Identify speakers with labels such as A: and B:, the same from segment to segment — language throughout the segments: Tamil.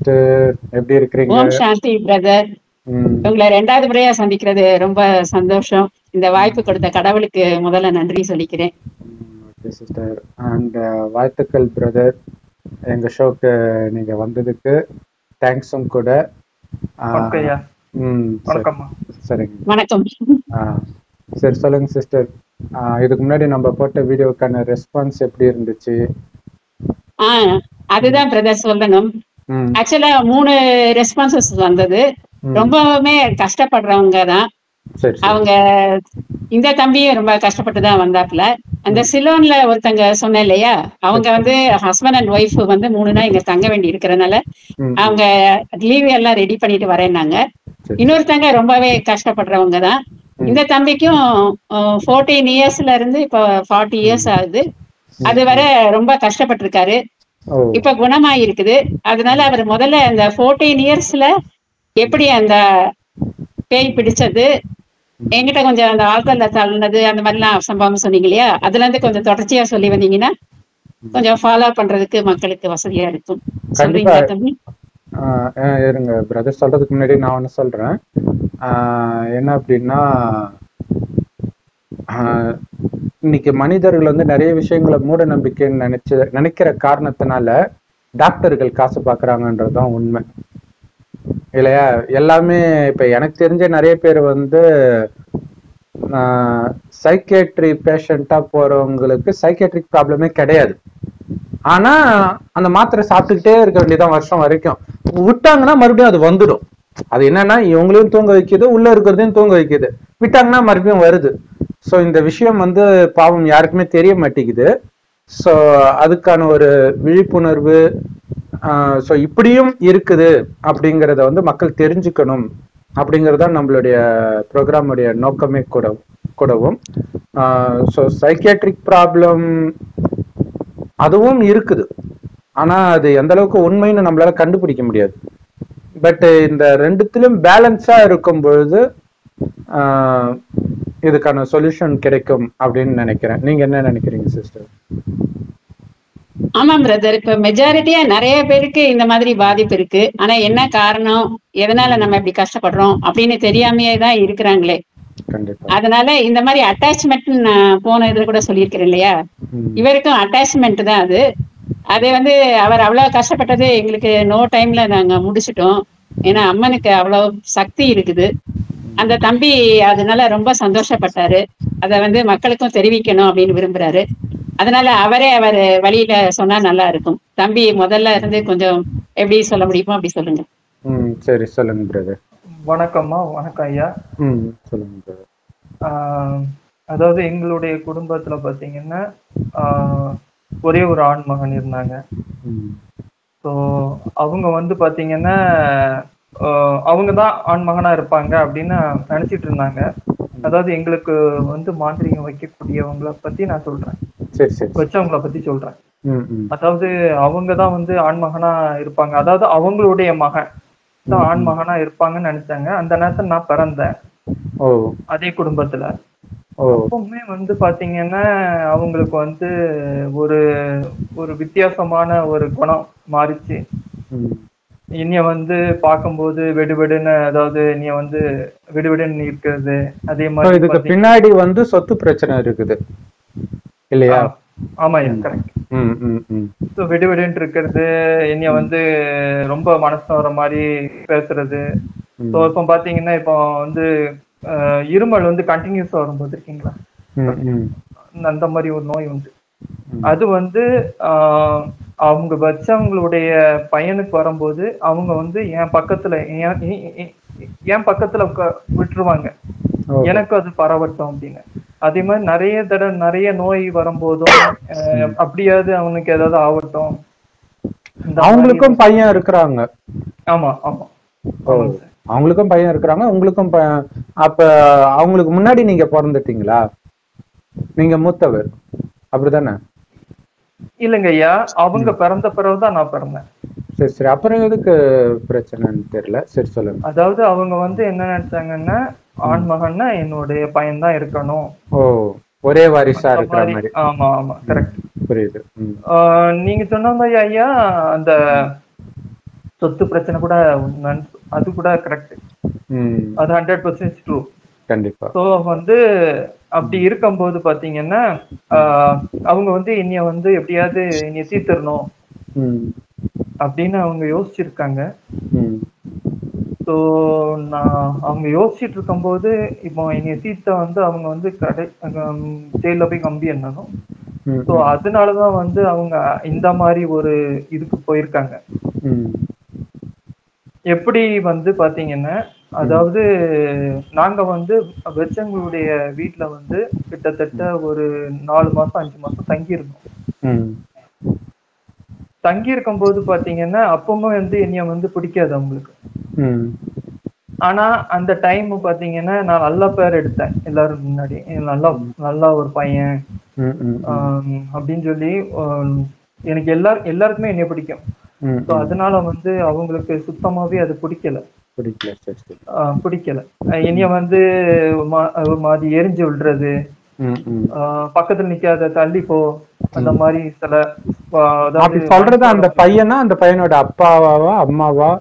A: சிஸ்டர் எப்படி இருக்கிறீங்க
B: ஓம் சாந்தி பிரதர்
A: ம்,
B: உங்களை ரெண்டாவது முறையா சந்திக்கிறது ரொம்ப சந்தோஷம் இந்த வாய்ப்பு கொடுத்த கடவுளுக்கு முதல்ல நன்றி சொல்லிக்கிறேன்
A: ஓகே சிஸ்டர் அண்ட் வாழ்த்துக்கள் பிரதர் எங்க ஷோக்கு நீங்க வந்ததுக்கு தேங்க்ஸும் கூட ஆ,
C: வணக்கம் ஐயா
A: ம் சரி,
C: வணக்கம்மா
A: சரிங்க
B: வணக்கம்
A: ஆ, சரி சொல்லுங்க சிஸ்டர் இதுக்கு முன்னாடி நம்ம போட்ட வீடியோக்கான ரெஸ்பான்ஸ் எப்படி இருந்துச்சு
B: ஆஹ் அதுதான் பிரதர் சொல்லணும்
A: ம்
B: ஆக்சுவலா மூணு ரெஸ்பான்சஸ் வந்தது
A: ம்.
B: ரொம்பவுமே கஷ்டப்படுறவங்க தான்
A: சரி சரி
B: அவங்க இந்த தம்பியும் ரொம்ப கஷ்டப்பட்டு தான் வந்தாப்புல அந்த சிலோன்ல ஒருத்தங்க சொன்னேன் இல்லையா அவங்க வந்து ஹஸ்பண்ட் அண்ட் ஒய்ஃப் வந்து மூணு நாள் இங்க தங்க வேண்டி இருக்கிறதுனால
A: ம்,
B: அவங்க லீவ் எல்லாம் ரெடி பண்ணிட்டு வரேன்னாங்க
A: சரி.
B: இன்னொருத்தங்க ரொம்பவே கஷ்டப்படுறவங்க தான் இந்த தம்பிக்கும் ஃபோர்டீன் இயர்ஸ்ல இருந்து இப்போ ஃபார்ட்டி இயர்ஸ் ஆகுது அது வரை ரொம்ப கஷ்டப்பட்டிருக்காரு
A: ஓ
B: இப்ப குணமாயிருக்குது அதனால அவர் முதல்ல அந்த ஃபோர்டீன் இயர்ஸ்ல எப்படி அந்த பேய் பிடிச்சது என்கிட்ட கொஞ்சம் அந்த ஆழ்கல்ல தள்ளினது அந்த மாதிரிலாம் சம்பவம் சொன்னீங்க இல்லையா அதுல இருந்து கொஞ்சம் தொடர்ச்சியா சொல்லி வந்தீங்கன்னா கொஞ்சம் ஃபாலோ பண்றதுக்கு மக்களுக்கு வசதியா இருக்கும் சொல்றீங்களா தம்பி
A: ஆஹ் ஆஹ் இருங்க பிரதர் சொல்றதுக்கு முன்னாடி நான் ஒன்று சொல்றேன் ஆஹ் என்ன அப்படின்னா ஆஹ் இன்னைக்கு மனிதர்கள் வந்து நிறைய விஷயங்களை மூட நம்பிக்கைன்னு நினைச்சு நினைக்கிற காரணத்தினால டாக்டர்கள் காசு பார்க்கறாங்கன்றது தான் உண்மை இல்லையா எல்லாமே இப்ப எனக்கு தெரிஞ்ச நிறைய பேர் வந்து சைக்கேட்ரி பேஷண்டா போறவங்களுக்கு சைக்கேட்ரிக் ப்ராப்ளமே கிடையாது ஆனா அந்த மாத்திரை சாப்பிட்டுக்கிட்டே இருக்க வேண்டியதான் வருஷம் வரைக்கும் விட்டாங்கன்னா மறுபடியும் அது வந்துடும் அது என்னன்னா இவங்களையும் தூங்க வைக்குது உள்ள இருக்கிறதையும் தூங்க வைக்குது விட்டாங்கன்னா மறுபடியும் வருது சோ இந்த விஷயம் வந்து பாவம் யாருக்குமே தெரிய மாட்டேங்குது சோ அதுக்கான ஒரு விழிப்புணர்வு ஸோ இப்படியும் இருக்குது அப்படிங்கிறத வந்து மக்கள் தெரிஞ்சுக்கணும் அப்படிங்கிறது தான் நம்மளுடைய ப்ரோக்ராமுடைய நோக்கமே கூட கூடவும் ஸோ சைக்கியாட்ரிக் ப்ராப்ளம் அதுவும் இருக்குது ஆனா அது எந்த அளவுக்கு உண்மைன்னு நம்மளால கண்டுபிடிக்க முடியாது பட் இந்த ரெண்டுத்திலும் பேலன்ஸா இருக்கும் பொழுது ஆஹ், இதுக்கான சொல்யூஷன் கிடைக்கும் அப்படின்னு நினைக்கிறேன் நீங்க என்ன நினைக்கிறீங்க சிஸ்டர்
B: ஆமாம் பிரதர் இப்ப மெஜாரிட்டியா நிறைய பேருக்கு இந்த மாதிரி பாதிப்பு இருக்கு ஆனா என்ன காரணம் எதனால நம்ம இப்படி கஷ்டப்படுறோம் அப்படின்னு தெரியாமையே தான் இருக்கிறாங்களே
A: கண்டிப்பா
B: அதனால இந்த மாதிரி அட்டாச்மெண்ட் நான் போன இதுல கூட சொல்லியிருக்கிறேன் இல்லையா
A: ம்,
B: இவருக்கும் அட்டாச்மெண்ட் தான் அது அதை வந்து அவர் அவ்வளவு கஷ்டப்பட்டது எங்களுக்கு நோ டைம்ல நாங்க முடிச்சிட்டோம் ஏன்னா அம்மனுக்கு அவ்வளவு சக்தி இருக்குது அந்த தம்பி அதனால ரொம்ப சந்தோஷப்பட்டாரு அதை வந்து மக்களுக்கும் தெரிவிக்கணும் அப்படின்னு விரும்புறாரு அதனால அவரே அவர் வழியில சொன்னா நல்லா இருக்கும் தம்பி முதல்ல இருந்து கொஞ்சம் எப்படி சொல்ல முடியுமோ அப்படி சொல்லுங்க
A: ம் சரி சொல்லுங்க பிரதர்
C: வணக்கம்மா வணக்கம் ஐயா
A: ம் சொல்லுங்க பிரதர்
C: ஆஹ் அதாவது எங்களுடைய குடும்பத்துல பாத்தீங்கன்னா ஆஹ் ஒரே ஒரு ஆண் மகன் இருந்தாங்க
A: ம்
C: ஸோ அவங்க வந்து பாத்தீங்கன்னா ஆஹ் அவங்க தான் ஆண் மகனா இருப்பாங்க அப்படின்னு நினைச்சிட்டு இருந்தாங்க அதாவது எங்களுக்கு வந்து மாந்திரிகம் வைக்கக்கூடியவங்கள பத்தி நான் சொல்றேன்
A: சரி சரி
C: வச்சவங்கள பத்தி சொல்றேன்
A: ம் ம்
C: அதாவது அவங்க தான் வந்து ஆண் மகனா இருப்பாங்க அதாவது அவங்களுடைய மகன் தான் ஆண் மகனா இருப்பாங்கன்னு நினைச்சாங்க அந்த நேரத்துல நான் பிறந்தேன்
A: ஓ
C: அதே குடும்பத்துல
A: ஓ
C: எப்பவுமே வந்து பாத்தீங்கன்னா அவங்களுக்கு வந்து ஒரு ஒரு வித்தியாசமான ஒரு குணம் மாறிச்சு
A: ம்
C: இனிய வந்து பார்க்கும்போது வெடுவெடுன்னு அதாவது நீ வந்து வெடுவெடுன்னு இருக்கிறது அதே
A: So,
C: மாதிரி
A: இதுக்கு
C: பாத்தீங்க-
A: பின்னாடி வந்து சொத்து பிரச்சனை இருக்குது இல்லையா
C: ஆமாய்யா கரெக்ட்
A: ம் ம் ம்
C: ஸோ வெடுவெடுன்னு இருக்கிறது என்னைய வந்து ரொம்ப மனசு வர மாதிரி பேசுறது
A: ம்.
C: ஸோ இப்போ பாத்தீங்கன்னா இப்போ வந்து அஹ், இருமல் வந்து கண்டினியூஸா வரும்போது இருக்கீங்களா
A: ம் ம்
C: அந்த மாதிரி ஒரு நோய் உண்டு
A: ம்.
C: அது வந்து ஆஹ், அவங்க வச்சவங்களுடைய பையனுக்கு வரும்போது அவங்க வந்து என் பக்கத்துல என் எ- எ- என் பக்கத்துல உட்கா- விட்டுருவாங்க
A: ஓ.
C: எனக்கு அது பரவட்டும் அப்படின்னு அதே மாதிரி நிறைய தடவை நிறைய நோய் வரும்போதும் ஆஹ், அப்படியாவது அவனுக்கு ஏதாவது ஆகட்டும் இந்த மாதிரி-
A: அவங்களுக்கும் பையன் இருக்கிறாங்க
C: ஆமா ஆமா
A: ஓ அவங்களுக்கும் பையன் இருக்கிறாங்க உங்களுக்கும் பையன் அப்ப அவங்களுக்கு முன்னாடி நீங்க பிறந்துட்டீங்களா நீங்க மூத்தவர் அப்படிதானே
C: இல்லைங்க ஐயா அவங்க பிறந்த பிறகுதான் நான் பிறந்தேன்
A: சரி சரி அப்புறம் எதுக்கு பிரச்சனைன்னு தெரியல சரி சொல்லுங்க
C: அதாவது அவங்க வந்து என்ன நினைச்சாங்கன்னா ஆண் மகன்னா என்னுடைய பையன் தான் இருக்கணும்
A: ஓ ஒரே வாரிசா
C: அந்த
A: இருக்கிற
C: மாதிரி.
A: மாதிரி
C: ஆமா ஆமா கரெக்ட்
A: புரியுது ம்
C: நீங்க சொன்ன மாதிரி ஐயா அந்த சொத்து பிரச்சனை கூட நன்- அது கூட கரெக்ட்
A: ம்
C: அது ஹண்ட்ரட் பர்சன்ட் ட்ரூ
A: கண்டிப்பா
C: ஸோ வந்து அப்படி இருக்கும்போது பாத்தீங்கன்னா ஆஹ், அவங்க வந்து என்னைய வந்து எப்படியாவது என்னைய தீர்த்திடணும்
A: ம்
C: அப்படின்னு அவங்க யோசிச்சிருக்காங்க
A: ம்
C: ஸோ நான் அவங்க யோசிச்சுட்டு இருக்கும்போது இப்போ என்னைய தீர்த்த வந்து அவங்க வந்து கடை ஜெயில போய் கம்பி என்னணும்
A: ம்
C: ஸோ அதனாலதான் வந்து அவங்க இந்த மாதிரி ஒரு இதுக்கு போயிருக்காங்க
A: ம்
C: எப்படி வந்து பாத்தீங்கன்னா அதாவது நாங்க வந்து வெச்சங்களுடைய வீட்ல வந்து கிட்டத்தட்ட ஒரு நாலு மாசம் அஞ்சு மாசம் தங்கி இருந்தோம்
A: ம்
C: தங்கி இருக்கும்போது பாத்தீங்கன்னா அப்பவும் வந்து என்னைய வந்து பிடிக்காது அவங்களுக்கு
A: ம்
C: ஆனா அந்த டைம் பாத்தீங்கன்னா நான் நல்ல பேர் எடுத்தேன் எல்லாரும் முன்னாடி நல்லா நல்லா ஒரு பையன்
A: ம் ம்
C: ஆம், அப்படின்னு சொல்லி ஆம், எனக்கு எல்லாரும் எல்லாருக்குமே என்னைய பிடிக்கும்
A: ம்
C: ஸோ அதனால வந்து அவங்களுக்கு சுத்தமாவே அது பிடிக்கல
A: பிடிக்கல சரி சரி
C: ஆஹ் பிடிக்கல அஹ் என்னைய வந்து மா- ஒரு மாதிரி எரிஞ்சு விடுறது
A: ம் ம்
C: ஆஹ் பக்கத்துல நிக்காத தள்ளி போ அந்த மாதிரி சில ஆஹ்
A: அப்படி
C: அதாவது
A: சொல்றது அந்த பையனா அந்த பையனோட அப்பாவா அம்மாவா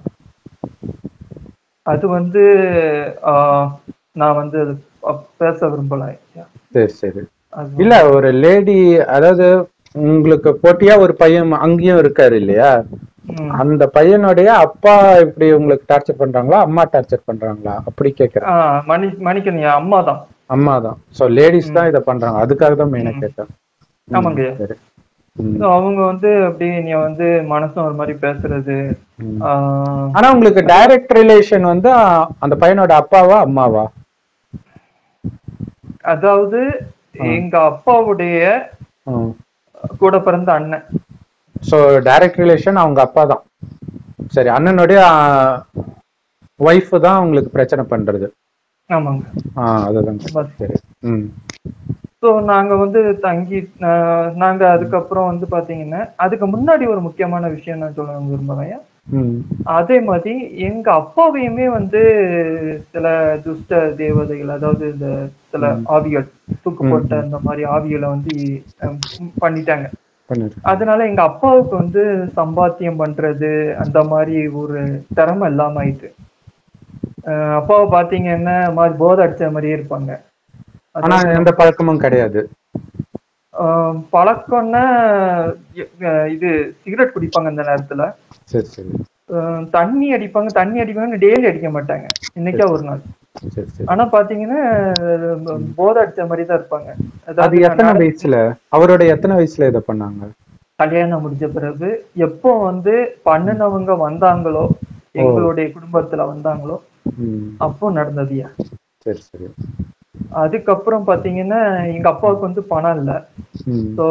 C: அது வந்து ஆஹ் நான் வந்து அது ப- பேச விரும்பல
A: சரி சரி
C: அது
A: இல்ல ஒரு லேடி அதாவது உங்களுக்கு போட்டியா ஒரு பையன் அங்கேயும் இருக்காரு இல்லையா
C: ம்.
A: அந்த பையனுடைய அப்பா இப்படி உங்களுக்கு டார்ச்சர் பண்றாங்களா அம்மா டார்ச்சர் பண்றாங்களா அப்படி கேக்குறேன்
C: ஆஹ் மணி மணிக்கணி அம்மா தான்
A: அம்மா தான் சோ லேடிஸ் தான் இதை பண்றாங்க அதுக்காக தான் மெயினா கேட்டேன் ம்,
C: ஆமாங்க.
A: சரி ம்,
C: So அவங்க வந்து அப்படியே நீ வந்து மனசும் ஒரு மாதிரி பேசுறது
A: ம்.
C: ஆஹ்
A: ஆனா உங்களுக்கு டைரக்ட் ரிலேஷன் வந்து அ- அந்த பையனோட அப்பாவா அம்மாவா
C: அதாவது எங்க அப்பாவுடைய கூட பிறந்த அண்ணன்
A: சோ டைரக்ட் ரிலேஷன் அவங்க அப்பா தான் சரி அண்ணனுடைய ஒய்ஃப் தான் உங்களுக்கு பிரச்சனை பண்றது
C: ஆமாங்க
A: ஆ அதுதான் சரி ம்
C: ஸோ நாங்க வந்து தங்கி ஆஹ் நாங்க அதுக்கப்புறம் வந்து பாத்தீங்கன்னா அதுக்கு முன்னாடி ஒரு முக்கியமான விஷயம் நான் சொல்ல விரும்புறேன்
A: ம்
C: அதே மாதிரி எங்க அப்பாவையுமே வந்து சில துஷ்ட தேவதைகள் அதாவது இந்த சில ஆவிகள் தூக்கு போட்ட அந்த மாதிரி ஆவிகளை வந்து ஹம், பண்ணிட்டாங்க
A: பண்ணிரு
C: அதனால எங்க அப்பாவுக்கு வந்து சம்பாத்தியம் பண்றது அந்த மாதிரி ஒரு திறமை இல்லாம ஆயிட்டு அஹ் அப்பாவை பாத்தீங்கன்னா மாதிரி போதை அடிச்ச மாதிரியே இருப்பாங்க
A: ஆனா எந்த பழக்கமும் கிடையாது
C: அஹ் பழக்கம்னா அஹ் இது சிகரெட் குடிப்பாங்க அந்த நேரத்துல
A: சரி சரி
C: அஹ் தண்ணி அடிப்பாங்க தண்ணி அடிப்பாங்கன்னு டெய்லி அடிக்க மாட்டாங்க இன்னைக்கா ஒரு நாள்
A: சரி சரி
C: ஆனா பாத்தீங்கன்னா அஹ் போதை அடிச்ச மாதிரி தான் இருப்பாங்க
A: அது
C: அதாவது
A: எத்தனை வயசுல அவரோட எத்தனை வயசுல இதை பண்ணாங்க
C: கல்யாணம் முடிஞ்ச பிறகு எப்போ வந்து பண்ணுனவங்க வந்தாங்களோ எங்களுடைய குடும்பத்துல வந்தாங்களோ
A: ம்
C: அப்போ நடந்ததுயா
A: சரி சரி
C: அதுக்கப்புறம் பாத்தீங்கன்னா எங்க அப்பாவுக்கு வந்து பணம் இல்ல
A: ம்
C: ஸோ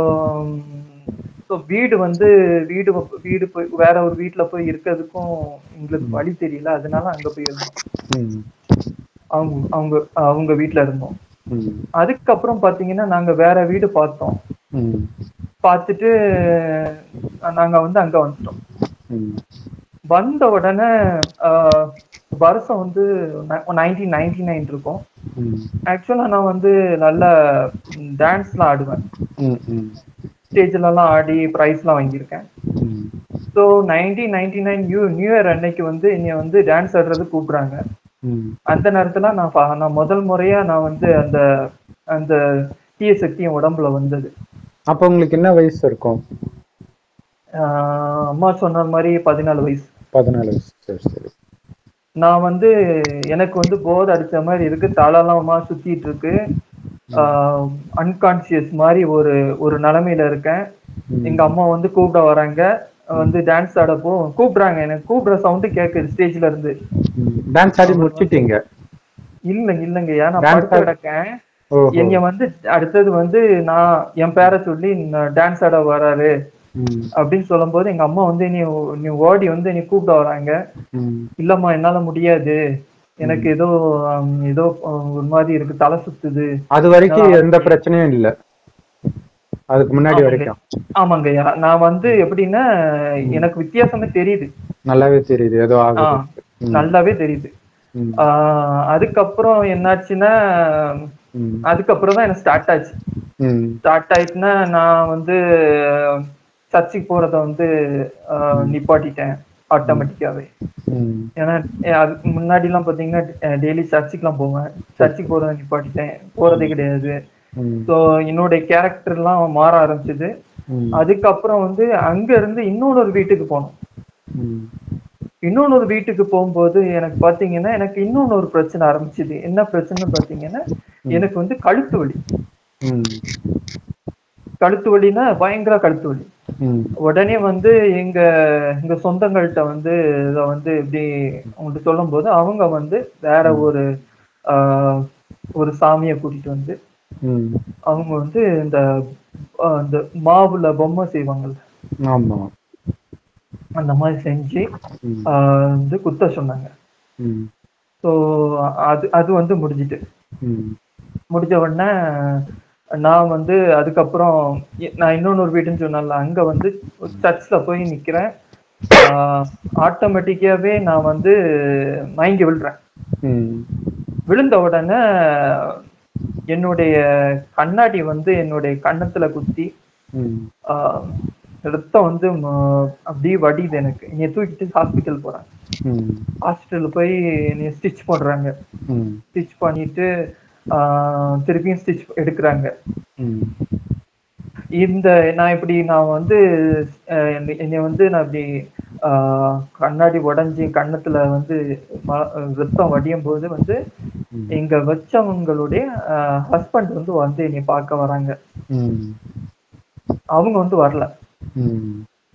C: ஸோ வீடு வந்து வீடு வ- வீடு போய் வேற ஒரு வீட்ல போய் இருக்கிறதுக்கும் எங்களுக்கு வழி தெரியல அதனால அங்க போய் இருந்தோம்
A: ம்
C: அவங்க அவங்க அவங்க வீட்ல இருந்தோம்
A: ம்
C: அதுக்கப்புறம் பாத்தீங்கன்னா நாங்க வேற வீடு பார்த்தோம்
A: ம்
C: பார்த்துட்டு நாங்க வந்து அங்க வந்துட்டோம்
A: ம்
C: வந்த உடனே ஆஹ், வருஷம் வந்து நைன்டீன் நைன்டி நைன் இருக்கும்
A: ம்
C: ஆக்சுவலா நான் வந்து நல்ல டான்ஸ்லாம் ஆடுவேன்
A: ம் ம்
C: ஸ்டேஜ்லலாம் ஆடி ப்ரைஸ்லாம் வாங்கியிருக்கேன்
A: ம்
C: so nineteen ninety nine new new year அன்னைக்கு வந்து என்னை வந்து டான்ஸ் ஆடுறது கூப்பிடுறாங்க
A: ம்
C: அந்த நேரத்துல நான் ஃப- நான் முதல் முறையா நான் வந்து அந்த அந்த தீய சக்தி என் உடம்புல வந்தது
A: அப்போ உங்களுக்கு என்ன வயசு இருக்கும்
C: ஆஹ் அம்மா சொன்ன மாதிரி பதினாலு வயசு
A: பதினாலு வயசு சரி சரி
C: நான் வந்து எனக்கு வந்து போதை அடிச்ச மாதிரி இருக்கு தலைலாம் சுத்திட்டு இருக்கு அன்கான்சியஸ் மாதிரி ஒரு ஒரு நிலைமையில இருக்கேன்
A: ம்.
C: எங்க அம்மா வந்து கூப்பிட வராங்க வந்து டான்ஸ் ஆட போ கூப்பிடுறாங்க எனக்கு கூப்பிடுற சவுண்டு கேக்குது ஸ்டேஜ்ல இருந்து
A: டான்ஸ் ஆடி முடிச்சிட்டீங்க
C: இல்லைங்க இல்லைங்கய்யா நான்
A: Dance
C: படுத்து
A: ஆட-
C: கிடக்கேன்
A: ஓஹோ
C: என்னைய வந்து அடுத்தது வந்து நான் என் பேரை சொல்லி டான்ஸ் ஆட வராரு
A: ம்
C: அப்படின்னு சொல்லும்போது எங்க அம்மா வந்து நீ நீ ஓடி வந்து நீ கூப்பிட வராங்க
A: ம்
C: இல்லம்மா என்னால முடியாது எனக்கு ஏதோ ஹம், ஏதோ ஹம், ஒரு மாதிரி இருக்கு தலை சுத்துது
A: அது வரைக்கும் எந்த பிரச்சனையும் இல்ல அதுக்கு முன்னாடி வரைக்கும்
C: ஆமாங்கய்யா நான் வந்து எப்படின்னா எனக்கு வித்தியாசமே தெரியுது
A: நல்லாவே தெரியுது ஏதோ
C: ஆ,
A: ஆகுது ம்.
C: நல்லாவே தெரியுது
A: ம்,
C: ஆஹ் அதுக்கப்புறம் என்னாச்சுன்னா
A: ம்,
C: அதுக்கப்புறம் தான் எனக்கு ஸ்டார்ட் ஆச்சு
A: ம்,
C: ஸ்டார்ட் ஆயிட்டுன்னா நான் வந்து சர்ச்சுக்கு போறத வந்து ஆஹ் நிப்பாட்டிட்டேன் ஆட்டோமேட்டிக்காவே
A: ம்
C: ஏன்னா அஹ் அதுக்கு முன்னாடி எல்லாம் பாத்தீங்கன்னா டெய்லி சர்ச்சுக்குலாம் போவேன் சர்ச்சுக்கு போறத நிப்பாட்டிட்டேன் போறதே கிடையாது
A: ம்
C: ஸோ என்னுடைய கேரக்டர் எல்லாம் மாற ஆரம்பிச்சது
A: ம்
C: அதுக்கப்புறம் வந்து அங்க இருந்து இன்னொரு வீட்டுக்கு போனோம்
A: ம்
C: இன்னொரு வீட்டுக்கு போகும்போது எனக்கு பாத்தீங்கன்னா எனக்கு இன்னொன்னு ஒரு பிரச்சனை ஆரம்பிச்சது என்ன பிரச்சனை பாத்தீங்கன்னா எனக்கு வந்து கழுத்து வலி
A: ம்
C: கழுத்து வலினா பயங்கர கழுத்து வலி
A: ம்
C: உடனே வந்து எங்க எங்க சொந்தங்கள்கிட்ட வந்து இதை வந்து இப்படி அவங்கள்ட்ட சொல்லும்போது அவங்க வந்து வேற ஒரு ஆஹ், ஒரு சாமியை கூட்டிட்டு வந்து
A: ம்
C: அவங்க வந்து இந்த ஆஹ், இந்த மாவுல பொம்மை செய்வாங்கல்ல
A: ஆமா
C: அந்த மாதிரி செஞ்சு
A: ம்
C: ஆஹ், வந்து குத்த சொன்னாங்க
A: ம்
C: ஸோ அது அது வந்து முடிஞ்சிட்டு
A: ம்
C: முடிஞ்ச உடனே நான் வந்து அதுக்கப்புறம் இ- நான் இன்னொன்னு ஒரு வீடுன்னு சொன்னேன்ல அங்க வந்து சர்ச்சில் போய் நிக்கிறேன் ஆட்டோமேட்டிக்காவே நான் வந்து மயங்கி விழுறேன்
A: ம்
C: விழுந்த உடனே என்னுடைய கண்ணாடி வந்து என்னுடைய கன்னத்துல குத்தி
A: ம்
C: ஆஹ், ரத்தம் வந்து ம- அப்படியே வடியுது எனக்கு என்னை தூக்கிட்டு ஹாஸ்பிட்டல் போறேன்
A: ம்
C: ஹாஸ்பிட்டல் போய் என்னை ஸ்டிச் பண்றாங்க
A: ம்
C: ஸ்டிச் பண்ணிட்டு ஆஹ், திருப்பியும் ஸ்டிச் எடுக்கிறாங்க
A: ம்
C: இந்த நான் இப்படி நான் வந்து அஹ், என்னை என்னை வந்து நான் இப்படி ஆஹ், கண்ணாடி உடைஞ்சு கன்னத்துல வந்து ம- ரத்தம் வடியும் போது வந்து
A: ம்.
C: எங்க வச்சவங்களுடைய ஹஸ்பண்ட் வந்து வந்து என்னை பார்க்க வராங்க
A: ம்
C: அவங்க வந்து வரல
A: ம்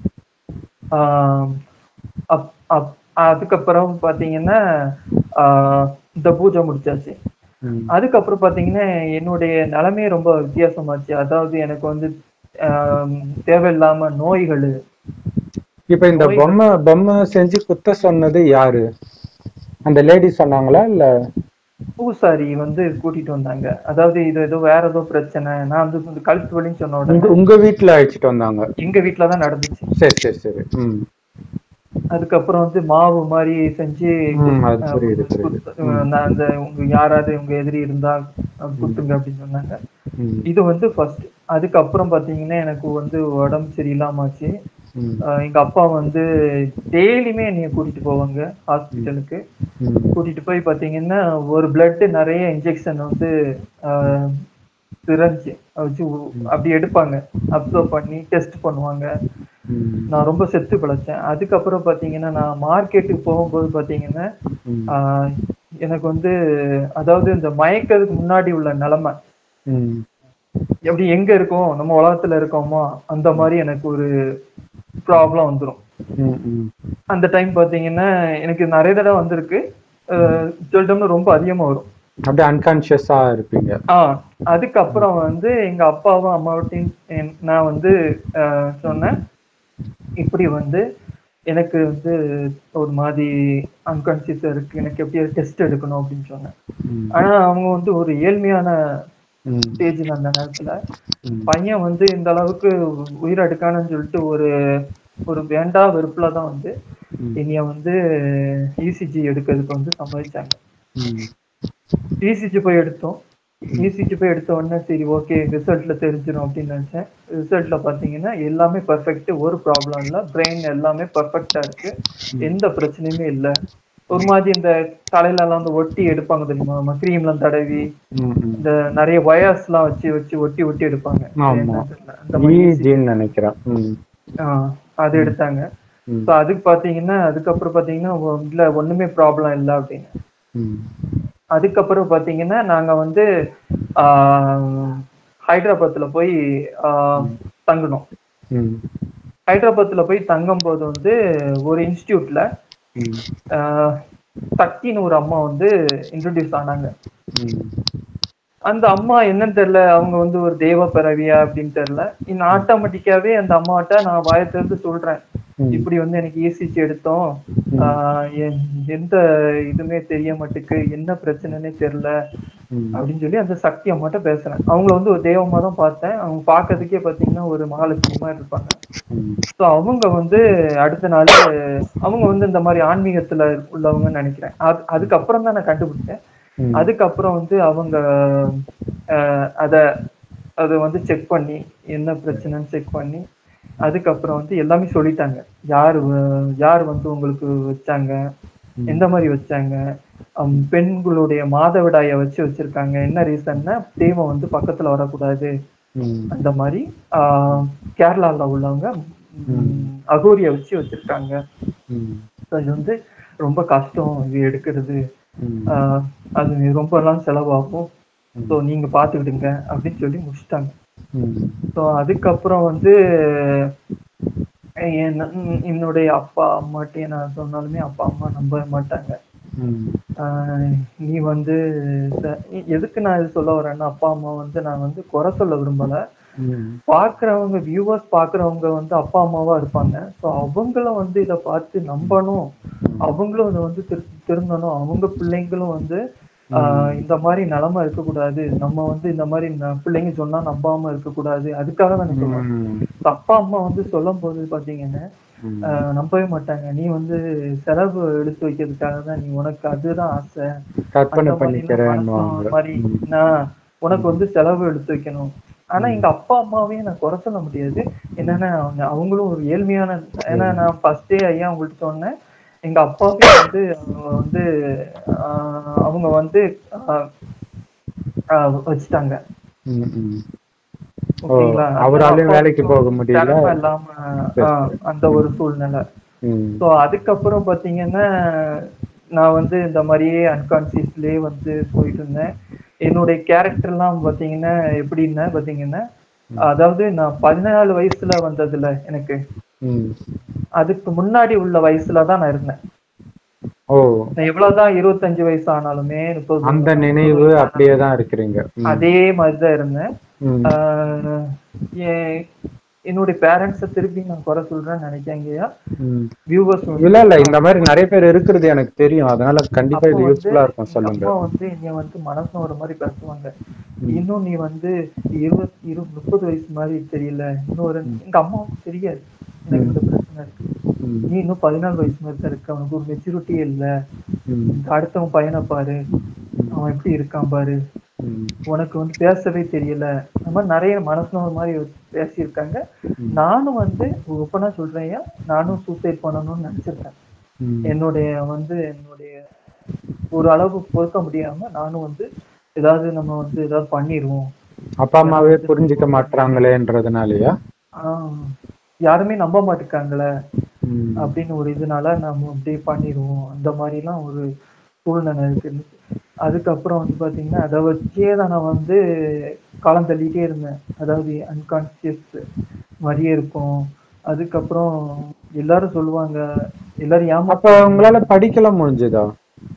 C: ஆஹ், அப்- அப்- அதுக்கப்புறம் பாத்தீங்கன்னா ஆஹ், இந்த பூஜை முடிச்சாச்சு
A: ம்
C: அதுக்கப்புறம் பாத்தீங்கன்னா என்னுடைய நிலைமையே ரொம்ப வித்தியாசமாச்சு அதாவது எனக்கு வந்து ஆஹ், தேவையில்லாம நோய்கள்
A: இப்ப இந்த பொம்மை பொம்மை செஞ்சு குத்த சொன்னது யாரு அந்த லேடி சொன்னாங்களா இல்ல
C: பூசாரி வந்து கூட்டிட்டு வந்தாங்க அதாவது இது ஏதோ வேற ஏதோ பிரச்சனை நான் வந்து இந்த கழுத்து வலின்னு சொன்ன உடனே
A: உங்க உங்க வீட்டுல அழைச்சிட்டு வந்தாங்க
C: எங்க வீட்டுலதான் நடந்துச்சு
A: சரி சரி சரி ம்
C: அதுக்கப்புறம் வந்து மாவு மாதிரி செஞ்சு
A: ம், அது
C: அஹ்,
A: புரியுது, புரியுது.
C: குத்து- நான் அந்த உங்க யாராவது உங்க எதிரி இருந்தா அஹ், குத்துங்க அப்படின்னு சொன்னாங்க
A: ம்
C: இது வந்து ஃபர்ஸ்ட் அதுக்கப்புறம் பாத்தீங்கன்னா எனக்கு வந்து உடம்பு சரியில்லாம ஆச்சு
A: ம்
C: அஹ், எங்க அப்பா வந்து டெய்லியுமே என்னைய கூட்டிட்டு போவாங்க ஹாஸ்பிட்டலுக்கு
A: ம்
C: கூட்டிட்டு போய் பாத்தீங்கன்னா ஒரு பிளட் நிறைய இன்ஜெக்ஷன் வந்து சிரஞ்சு வச்சு உ- அப்படி எடுப்பாங்க அப்சர்வ் பண்ணி டெஸ்ட் பண்ணுவாங்க
A: ம்
C: நான் ரொம்ப செத்து பிழைச்சேன் அதுக்கப்புறம் பாத்தீங்கன்னா நான் மார்க்கெட்டுக்கு போகும்போது பாத்தீங்கன்னா
A: ம்
C: ஆஹ், எனக்கு வந்து அதாவது இந்த மயக்கிறதுக்கு முன்னாடி உள்ள நிலைமை
A: ம்
C: எப்படி எங்க இருக்கோம் நம்ம உலகத்துல இருக்கோமோ அந்த மாதிரி எனக்கு ஒரு ப்ராப்ளம் வந்துடும்
A: ம் ம்
C: அந்த டைம் பாத்தீங்கன்னா எனக்கு நிறைய தடவை வந்திருக்கு அஹ், சில டைம்ல ரொம்ப அதிகமா வரும்
A: அப்படியே அன்கான்சியஸா இருப்பீங்க
C: ஆ அதுக்கப்புறம் வந்து எங்க அப்பாவும் அம்மாவட்டையும் என்- நான் வந்து அஹ், சொன்னேன் இப்படி வந்து எனக்கு வந்து ஒரு மாதிரி அன்கான்சியஸா இருக்கு எனக்கு எப்படியாவது டெஸ்ட் எடுக்கணும் அப்படின்னு சொன்னேன்
A: ம்
C: ஆனா அவங்க வந்து ஒரு ஏழ்மையான
A: ம்
C: ஸ்டேஜ்ல அந்த நேரத்துல
A: ம்
C: பையன் வந்து இந்த அளவுக்கு உயிர் எடுக்கானுன்னு சொல்லிட்டு ஒரு ஒரு வேண்டா வெறுப்புல தான் வந்து
A: ம்.
C: என்னைய வந்து இசிஜி எடுக்கிறதுக்கு வந்து சம்மதிச்சாங்க
A: ம்
C: இசிஜி போய் எடுத்தோம் இசிஜி போய் எடுத்த உடனே சரி ஓகே ரிசல்ட்ல தெரிஞ்சிடும் அப்படின்னு நினைச்சேன் ரிசல்ட்ல பாத்தீங்கன்னா எல்லாமே பர்ஃபெக்ட் ஒரு ப்ராப்ளம் இல்ல பிரெயின் எல்லாமே பர்ஃபெக்டா இருக்கு எந்த பிரச்சனையுமே இல்ல ஒரு மாதிரி இந்த தலையில எல்லாம் வந்து ஒட்டி எடுப்பாங்க தெரியுமா கிரீம்லாம் தடவி
A: ம் ம்
C: இந்த நிறைய வயர்ஸ் எல்லாம் வச்சு வச்சு ஒட்டி ஒட்டி எடுப்பாங்க
A: ஆமா.
C: என்னன்னு தெரியல. அந்த மாதிரி
A: ஈஜின்னு நினைக்கிறேன் ம்
C: ஆஹ் அது எடுத்தாங்க
A: ம்.
C: ஸோ அதுக்கு பாத்தீங்கன்னா அதுக்கப்புறம் பாத்தீங்கன்னா ஒ- இல்ல ஒண்ணுமே ப்ராப்ளம் இல்லை அப்படின்னு
A: ம்
C: அதுக்கப்புறம் பாத்தீங்கன்னா நாங்க வந்து ஆஹ், ஹைதராபாத்ல போய் ஆஹ், தங்கினோம்
A: ம்
C: ஹைதராபாத்ல போய் தங்கும் போது வந்து ஒரு இன்ஸ்டியூட்ல
A: ம்
C: சக்தின்னு ஒரு அம்மா வந்து இன்ட்ரடியூஸ் ஆனாங்க
A: ம்
C: அந்த அம்மா என்னன்னு தெரியல அவங்க வந்து ஒரு தெய்வ பிறவியா அப்படின்னு தெரியல இன்னும் ஆட்டோமேட்டிக்காவே அந்த அம்மாட்ட நான் வாயை திறந்து சொல்றேன்
A: ம்.
C: இப்படி வந்து எனக்கு இசிஜி எடுத்தோம் ஆஹ் என்- எந்த இதுமே தெரிய மாட்டுக்கு என்ன பிரச்சனைனே தெரியல
A: ம்
C: அப்படின்னு சொல்லி அந்த சக்தி அம்மாட்ட பேசுறேன் அவங்கள வந்து ஒரு தெய்வமா தான் பார்த்தேன் அவங்க பார்க்கறதுக்கே பாத்தீங்கன்னா ஒரு மகாலட்சுமி மாதிரி இருப்பாங்க
A: ம்
C: ஸோ அவங்க வந்து அடுத்த நாள் அவங்க வந்து இந்த மாதிரி ஆன்மீகத்துல உள்ளவங்கன்னு நினைக்கிறேன் அது அதுக்கப்புறம் தான் நான் கண்டுபிடிச்சேன்
A: ம்.
C: அதுக்கப்புறம் வந்து அவங்க அஹ், அத அதை வந்து செக் பண்ணி என்ன பிரச்சனைன்னு செக் பண்ணி அதுக்கப்புறம் வந்து எல்லாமே சொல்லிட்டாங்க யார் வ- யார் வந்து உங்களுக்கு வச்சாங்க எந்த மாதிரி வச்சாங்க ஹம், பெண்களுடைய மாதவிடாய வச்சு வச்சிருக்காங்க என்ன ரீசன்னா தெய்வம் வந்து பக்கத்துல வரக்கூடாது
A: ம்,
C: அந்த மாதிரி ஆஹ், கேரளால உள்ளவங்க ம், அகோரிய வச்சு வச்சிருக்காங்க
A: ம்,
C: So, இது வந்து ரொம்ப கஷ்டம் இது எடுக்கிறது
A: ம்,
C: ஆஹ், அது ரொம்ப எல்லாம் செலவாகும் ஸோ நீங்க பாத்துக்கிடுங்க அப்படின்னு சொல்லி முடிச்சிட்டாங்க
A: ம்,
C: ஸோ அதுக்கப்புறம் வந்து என்- என்னுடைய அப்பா அம்மாட்டையே நான் சொன்னாலுமே அப்பா அம்மா நம்பவே மாட்டாங்க
A: ம்,
C: ஆஹ் நீ வந்து ச- எதுக்கு நான் இது சொல்ல வரேன்னா அப்பா அம்மா வந்து நான் வந்து குறை சொல்ல விரும்பல
A: ம்,
C: பாக்குறவங்க வியூவர்ஸ் பாக்குறவங்க வந்து அப்பா அம்மாவா இருப்பாங்க ஸோ அவங்களும் வந்து இதை பார்த்து நம்பணும் அவங்களும் இதை வந்து திரு திருந்தணும் அவங்க பிள்ளைங்களும் வந்து ஆஹ் இந்த மாதிரி நிலைமை இருக்கக்கூடாது நம்ம வந்து இந்த மாதிரி ந- பிள்ளைங்க சொன்னா நம்பாம இருக்கக்கூடாது அதுக்காக தான் நான் சொல்றேன்
A: ம்,
C: So, அப்பா அம்மா வந்து சொல்லும் போது பாத்தீங்கன்னா
A: ம்,
C: ஆஹ் நம்பவே மாட்டாங்க நீ வந்து செலவு எடுத்து வைக்கிறதுக்காக தான் நீ உனக்கு அதுதான் ஆசை
A: கற்பனை
C: அந்த மாதிரி எல்லாம்
A: பண்ணிக்கிறேன்
C: மனசு மாதிரி நான் உனக்கு வந்து செலவு எடுத்து வைக்கணும் ஆனா எங்க அப்பா அம்மாவையும் நான் குறை சொல்ல முடியாது என்னன்னா அவங்க அவங்களும் ஒரு ஏழ்மையான ஏன்னா நான் ஃபர்ஸ்டே ஐயா உங்கள்ட்ட சொன்னேன் எங்க அப்பாவே வந்து அவங்க வந்து ஆஹ் அவங்க வந்து ஆஹ் ஆஹ் வச்சுட்டாங்க
A: ம், ம். ஓ,
C: ஓகேங்களா
A: அவராலையும் வேலைக்கு போக முடியல
C: திறமை இல்லாம ஆஹ் அந்த ஒரு சூழ்நிலை
A: ம்,
C: ஸோ அதுக்கப்புறம் பார்த்தீங்கன்னா நான் வந்து இந்த மாதிரியே அன்கான்சியஸ்லேயே வந்து போயிட்டு இருந்தேன் என்னுடைய கேரக்டர்லாம் பார்த்தீங்கன்னா எப்படின்னா பார்த்தீங்கன்னா அதாவது நான் பதினாலு வயசுல வந்ததுல எனக்கு
A: ம்.
C: அதுக்கு முன்னாடி உள்ள வயசுல தான் நான் இருந்தேன்
A: ஓ
C: நான் எவ்வளவுதான் இருபத்தஞ்சு வயசு ஆனாலுமே முப்பது
A: அந்த நினைவு அப்படியே தான் இருக்கிறீங்க ம்,
C: அதே மாதிரி தான் இருந்தேன்
A: ம்,
C: ஆஹ் என் என்னுடைய பேரண்ட்ஸை திருப்பி நான் குறை சொல்றேன்னு நினைக்காங்கய்யா
A: ம்.
C: வியூவர்ஸ்
A: இல்ல இல்ல இந்த மாதிரி நிறைய பேர் இருக்கிறது எனக்கு தெரியும் அதனால கண்டிப்பா இது யூஸ்ஃபுல்லா இருக்கும் சொல்லுங்க
C: அம்மா வந்து என்னைய வந்து மனசு ஒரு மாதிரி பேசுவாங்க இன்னும் நீ வந்து இருபத் இரு முப்பது வயசு மாதிரி தெரியல இன்னொரு எங்க அம்மாவுக்கு தெரியாது எனக்கு இந்த பிரச்சனை இருக்கு
A: ம்,
C: நீ இன்னும் பதினாலு வயசு மாதிரி தான் இருக்க அவனுக்கு ஒரு மெச்சூரிட்டியே இல்ல
A: ம்,
C: அடுத்தவன் பையனை பாரு அவன் எப்படி இருக்கான் பாரு
A: ம்,
C: உனக்கு வந்து பேசவே தெரியல அந்த மாதிரி நிறைய மனசுல ஒரு மாதிரி பேசியிருக்காங்க நானும் வந்து ஒப்பனா சொல்றேன் ஐயா, நானும் சூசைட் பண்ணணும்னு நினைச்சிருக்கேன்
A: ம்.
C: என்னுடைய வந்து என்னுடைய ஒரு அளவு பொறுக்க முடியாம நானும் வந்து ஏதாவது நம்ம வந்து ஏதாவது பண்ணிடுவோம்
A: அப்பா அம்மாவே புரிஞ்சுக்க மாட்டாங்களேன்றதுனாலயா
C: ஆஹ் யாருமே நம்ப மாட்டேங்காங்களே
A: ம்,
C: அப்படின்னு ஒரு இதனால நம்ம அப்படியே பண்ணிடுவோம் அந்த மாதிரிலாம் ஒரு சூழ்நிலை இருக்கு அதுக்கப்புறம் வந்து பாத்தீங்கன்னா அதை வச்சே தான் நான் வந்து காலம் தள்ளிட்டே இருந்தேன் அதாவது அன்கான்சியஸ் மாதிரியே இருக்கும் அதுக்கப்புறம் எல்லாரும் சொல்லுவாங்க எல்லாரும் ஏமா
A: அப்ப உங்களால படிக்கலாம் முடிஞ்சதா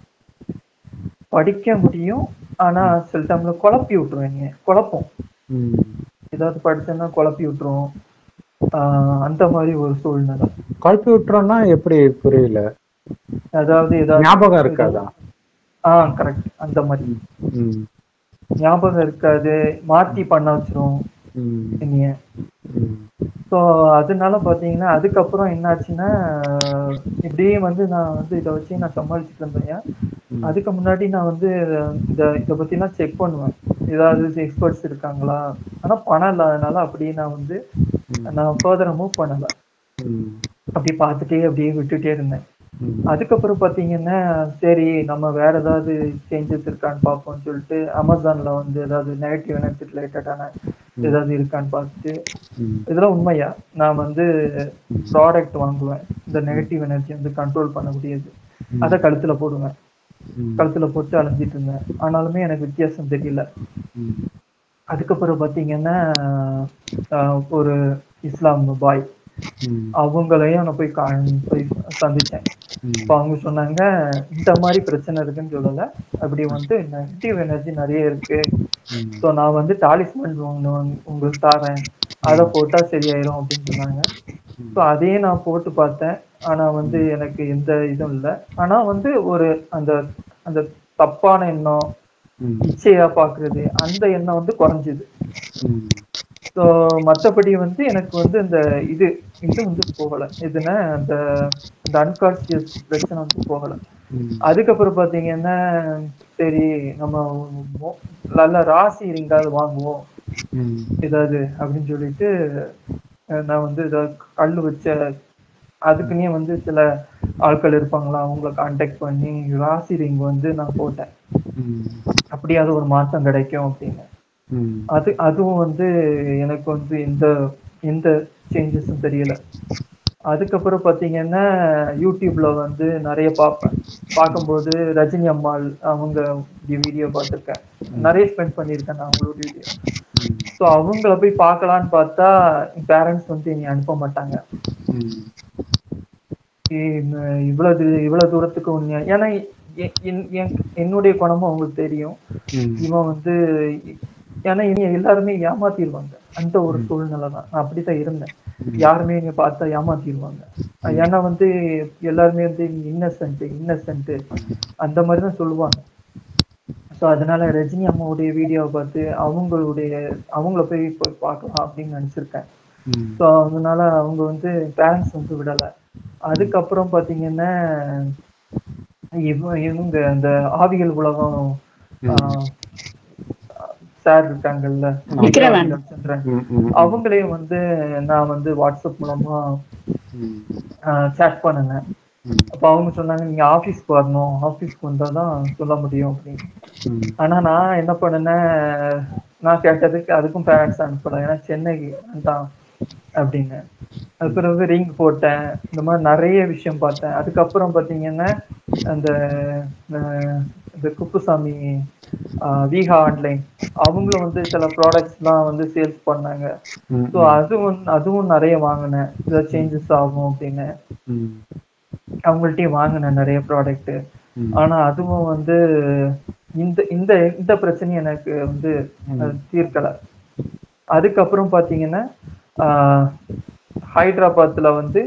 C: படிக்க முடியும் ஆனா சில டைம்ல குழப்பி விட்டுருவாங்க குழப்பம்
A: ம்,
C: ஏதாவது படிச்சேன்னா குழப்பி விட்டுரும் ஆஹ் அந்த மாதிரி ஒரு சூழ்நிலை
A: குழப்பி விட்டுறோம்னா எப்படி புரியல
C: அதாவது ஏதாவது
A: ஞாபகம் இருக்காதா
C: ஆ கரெக்ட் அந்த மாதிரி
A: ம்,
C: ஞாபகம் இருக்காது மாத்தி பண்ண வச்சிரும்
A: ம்,
C: என்னைய
A: ம்,
C: ஸோ அதனால பார்த்தீங்கன்னா அதுக்கப்புறம் என்னாச்சுன்னா இப்படியே வந்து நான் வந்து இதை வச்சு நான் சமாளிச்சுட்டு இருந்தேன் அதுக்கு முன்னாடி நான் வந்து இந்த இதை பற்றிலாம் செக் பண்ணுவேன் ஏதாவது எக்ஸ்பர்ட்ஸ் இருக்காங்களா ஆனால் பணம் இல்லாதனால அப்படியே நான் வந்து நான் ஃபர்தர் மூவ் பண்ணலை
A: ம்,
C: அப்படி பார்த்துட்டே அப்படியே விட்டுட்டே இருந்தேன்
A: ம்,
C: அதுக்கப்புறம் பார்த்தீங்கன்னா சரி நம்ம வேற ஏதாவது சேஞ்சஸ் இருக்கான்னு பார்ப்போம்னு சொல்லிட்டு அமேசான்ல வந்து ஏதாவது நெகட்டிவ் எனர்ஜி ரிலேட்டடான ஏதாவது இருக்கான்னு பார்த்துட்டு
A: ம்,
C: இதெல்லாம் உண்மையா நான் வந்து ப்ராடக்ட் வாங்குவேன் இந்த நெகட்டிவ் எனர்ஜி வந்து கண்ட்ரோல் பண்ண முடியாது அதை கழுத்துல போடுவேன்
A: ம்,
C: கழுத்துல போட்டு அலைஞ்சிட்டு இருந்தேன் ஆனாலுமே எனக்கு வித்தியாசம் தெரியல
A: ம்,
C: அதுக்கப்புறம் பார்த்தீங்கன்னா ஆஹ், ஒரு இஸ்லாம் பாய்
A: ம்,
C: அவங்களையும் நான் போய் கா- போய் சந்திச்சேன்
A: ம்.
C: இப்போ அவங்க சொன்னாங்க இந்த மாதிரி பிரச்சனை இருக்குன்னு சொல்லல அப்படி வந்து நெகட்டிவ் எனர்ஜி நிறைய இருக்கு
A: ம்.
C: ஸோ நான் வந்து டாலிஸ்மன் ஒன்று உங்களுக்கு தரேன் அதை போட்டா சரியாயிரும் அப்படின்னு சொன்னாங்க ஸோ அதையே நான் போட்டு பார்த்தேன் ஆனா வந்து எனக்கு எந்த இதுவும் இல்லை ஆனா வந்து ஒரு அந்த அந்த தப்பான எண்ணம்
A: ம்,
C: இச்சையா பாக்குறது அந்த எண்ணம் வந்து குறைஞ்சுது
A: ம்,
C: ஸோ மற்றபடி வந்து எனக்கு வந்து இந்த இது இது வந்து போகல இதுன்னா அந்த அந்த அன்கான்சியஸ் பிரச்சனை வந்து போகல
A: ம்.
C: அதுக்கப்புறம் பாத்தீங்கன்னா சரி நம்ம மோ- நல்ல ராசி எங்காவது வாங்குவோம்
A: ம்,
C: ஏதாவது அப்படின்னு சொல்லிட்டு அஹ் நான் வந்து ஏதாவது கல் வச்ச அதுக்குன்னே வந்து சில ஆட்கள் இருப்பாங்களா அவங்கள காண்டாக்ட் பண்ணி ராசி ரிங் வந்து நான் போட்டேன்
A: ம்.
C: அப்படியாவது ஒரு மாற்றம் கிடைக்கும் அப்படின்னு
A: ம்.
C: அது அதுவும் வந்து எனக்கு வந்து எந்த எந்த சேஞ்சஸும் தெரியல அதுக்கப்புறம் பார்த்தீங்கன்னா யூடியூப்ல வந்து நிறைய பார்ப்பேன் பார்க்கும்போது ரஜினி அம்மாள் அவங்க வீடியோ பார்த்துருக்கேன் நிறைய ஸ்பெண்ட் பண்ணியிருக்கேன் நான் அவங்களோட வீடியோ ஸோ அவங்கள போய் பார்க்கலான்னு பார்த்தா பேரண்ட்ஸ் வந்து என்னை அனுப்ப மாட்டாங்க
A: ம்.
C: இ- இவ்வளவு தூ- இவ்வளவு தூரத்துக்கு உண்மையா ஏன்னா எ- என்- என்- என்னுடைய குணமும் அவங்களுக்கு தெரியும்
A: ம்.
C: இவன் வந்து ஏன்னா இனி எல்லாருமே ஏமாத்திடுவாங்க அந்த ஒரு சூழ்நிலை தான் நான் அப்படித்தான் இருந்தேன் யாருமே நீங்க பார்த்தா ஏமாத்திடுவாங்க ஏன்னா வந்து எல்லாருமே வந்து இன்னசென்ட் இன்னசென்ட் அந்த மாதிரி தான் சொல்லுவாங்க ஸோ அதனால ரஜினி அம்மாவுடைய வீடியோவை பார்த்து அவங்களுடைய அவங்கள போய் போய் பார்க்கலாம் அப்படின்னு நினைச்சிருக்கேன்
A: ம்.
C: ஸோ அதனால அவங்க வந்து பேரண்ட்ஸ் வந்து விடலை அதுக்கப்புறம் பார்த்தீங்கன்னா இவ இவங்க இந்த ஆவியல் உலகம் சார் இருக்காங்கல்ல
B: விக்ரமன்.
C: சந்திரன்
A: ம். ம்.
C: அவங்களையும் வந்து நான் வந்து வாட்ஸ்அப் மூலமா
A: ம்.
C: சேட் பண்ணினேன்
A: ம்.
C: அப்போ அவங்க சொன்னாங்க நீங்க ஆஃபீஸ்க்கு வரணும் ஆஃபீஸ்க்கு வந்தா தான் சொல்ல முடியும் அப்படின்னு
A: ம்.
C: ஆனா நான் என்ன பண்ணேன்னா நான் கேட்டதுக்கு அதுக்கும் பேரண்ட்ஸ் அனுப்பல ஏன்னா சென்னை தான் அப்படின்னு அது பிறகு ரிங் போட்டேன் இந்த மாதிரி நிறைய விஷயம் பார்த்தேன் அதுக்கப்புறம் பார்த்தீங்கன்னா அந்த அஹ், இந்த குப்புசாமி ஆஹ், வீஹா ஆன்லைன் அவங்களும் வந்து சில ப்ராடக்ட்ஸ்லாம் வந்து சேல்ஸ் பண்ணாங்க
A: ம்.
C: ஸோ அதுவும் அதுவும் நிறைய வாங்கினேன் ஏதாவது சேஞ்சஸ் ஆகும் அப்படின்னு
A: ம்.
C: அவங்கள்ட்டயும் வாங்கினேன் நிறைய ப்ராடக்ட்
A: ம்.
C: ஆனா அதுவும் வந்து இந்த இந்த இந்த பிரச்சனை எனக்கு வந்து அஹ், தீர்க்கல அதுக்கப்புறம் பாத்தீங்கன்னா ஆஹ், ஹைதராபாத்ல வந்து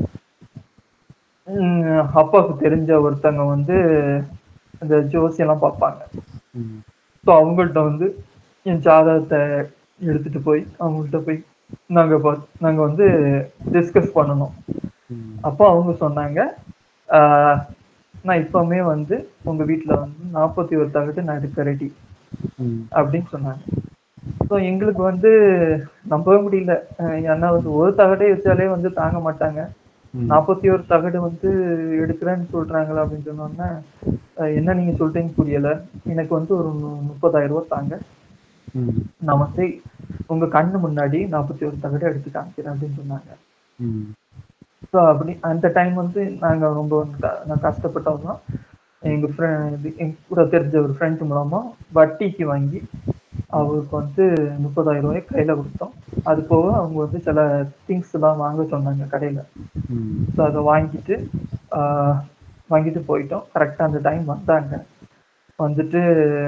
C: உம், அப்பாவுக்கு தெரிஞ்ச ஒருத்தங்க வந்து இந்த ஜோசியெல்லாம் பார்ப்பாங்க
A: ம்.
C: ஸோ அவங்கள்ட்ட வந்து என் ஜாதகத்தை எடுத்துட்டு போய் அவங்கள்ட்ட போய் நாங்க பார்த்து நாங்க வந்து டிஸ்கஸ் பண்ணணும்
A: ம்.
C: அப்போ அவங்க சொன்னாங்க ஆஹ், நான் இப்பவுமே வந்து உங்க வீட்ல வந்து நாற்பத்தி ஒரு தகட்டு நான் எடுக்க ரெடி
A: ம்.
C: அப்படின்னு சொன்னாங்க ஸோ எங்களுக்கு வந்து நம்பவே முடியல அஹ் ஏன்னா வந்து ஒரு தகடே வச்சாலே வந்து தாங்க மாட்டாங்க
A: ம்.
C: நாற்பத்தி ஒரு தகடு வந்து எடுக்கிறேன்னு சொல்றாங்களா அப்படின்னு சொன்னோன்னா அஹ் என்ன நீங்க சொல்றீங்க புரியல எனக்கு வந்து ஒரு நு- முப்பதாயிரம் ரூபாய் தாங்க
A: ம்.
C: நான் வந்து உங்க கண்ணு முன்னாடி நாற்பத்தி ஒரு தகடு எடுத்து காமிக்கிறேன் அப்படின்னு சொன்னாங்க
A: ம்.
C: ஸோ அப்படி அந்த டைம் வந்து நாங்க ரொம்ப வந்து க- நான் கஷ்டப்பட்டவங்க தான் எங்க ஃப்ரெண்ட் எங்க கூட தெரிஞ்ச ஒரு ஃப்ரெண்ட் மூலமா வட்டிக்கு வாங்கி அவருக்கு வந்து முப்பதாயிரம் ரூபாய் கையில கொடுத்தோம் அது போக அவங்க வந்து சில திங்ஸ் எல்லாம் வாங்க சொன்னாங்க கடையில
A: ம்.
C: ஸோ அதை வாங்கிட்டு ஆஹ், வாங்கிட்டு போயிட்டோம் கரெக்டாக அந்த டைம் வந்தாங்க வந்துட்டு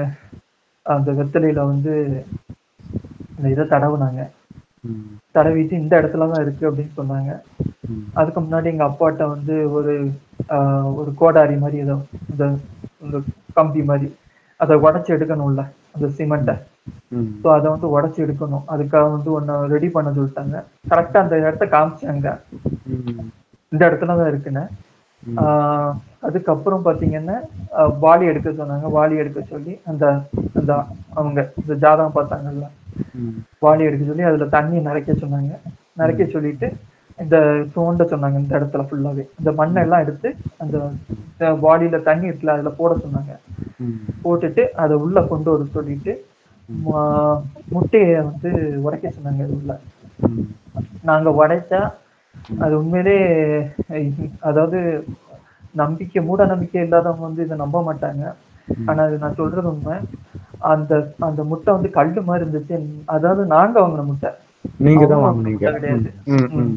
C: அந்த வெத்தலையில வந்து இந்த இதை தடவுனாங்க
A: ம்.
C: தடவிட்டு இந்த இடத்துல தான் இருக்கு அப்படின்னு சொன்னாங்க
A: ம்.
C: அதுக்கு முன்னாடி எங்க அப்பாட்ட வந்து ஒரு ஆஹ், ஒரு கோடாரி மாதிரி ஏதோ இந்த இந்த கம்பி மாதிரி அதை உடைச்சு எடுக்கணும்ல அந்த சிமெண்ட்டை
A: ம்.
C: ஸோ அதை வந்து உடைச்சு எடுக்கணும் அதுக்காக வந்து ஒன்று ரெடி பண்ண சொல்லிட்டாங்க கரெக்டாக அந்த இடத்த காமிச்சாங்க
A: ம்.
C: இந்த இடத்துல தான் இருக்குன்னு
A: ம்.
C: ஆஹ், அதுக்கப்புறம் பார்த்தீங்கன்னா ஆஹ், வாளி எடுக்க சொன்னாங்க வாளி எடுக்க சொல்லி அந்த அந்த அவங்க இந்த ஜாதகம் பார்த்தாங்கல்ல
A: ம்.
C: வாளி எடுக்க சொல்லி அதுல தண்ணி நிறைக்க சொன்னாங்க நிறைக்க சொல்லிட்டு இந்த தோண்ட சொன்னாங்க இந்த இடத்துல ஃபுல்லாவே இந்த மண்ணை எல்லாம் எடுத்து அந்த வாளியில தண்ணி இருக்குல்ல அதுல போட சொன்னாங்க
A: ம்.
C: போட்டுட்டு அதை உள்ள கொண்டு வர சொல்லிட்டு ம- முட்டையை வந்து உடைக்க சொன்னாங்க அது உள்ள
A: ம்.
C: நாங்க உடைச்சா அது உண்மையிலே அஹ், அதாவது நம்பிக்கை மூட நம்பிக்கை இல்லாதவங்க வந்து இதை நம்ப மாட்டாங்க ஆனா அது நான் சொல்றது உண்மை அந்த அந்த முட்டை வந்து கல்லு மாதிரி இருந்துச்சு அதாவது நாங்க வாங்கின முட்டை
A: நீங்க தான்
C: அவங்க
A: வாங்குனீங்க
C: முட்டை கிடையாது.
A: ம். ம்.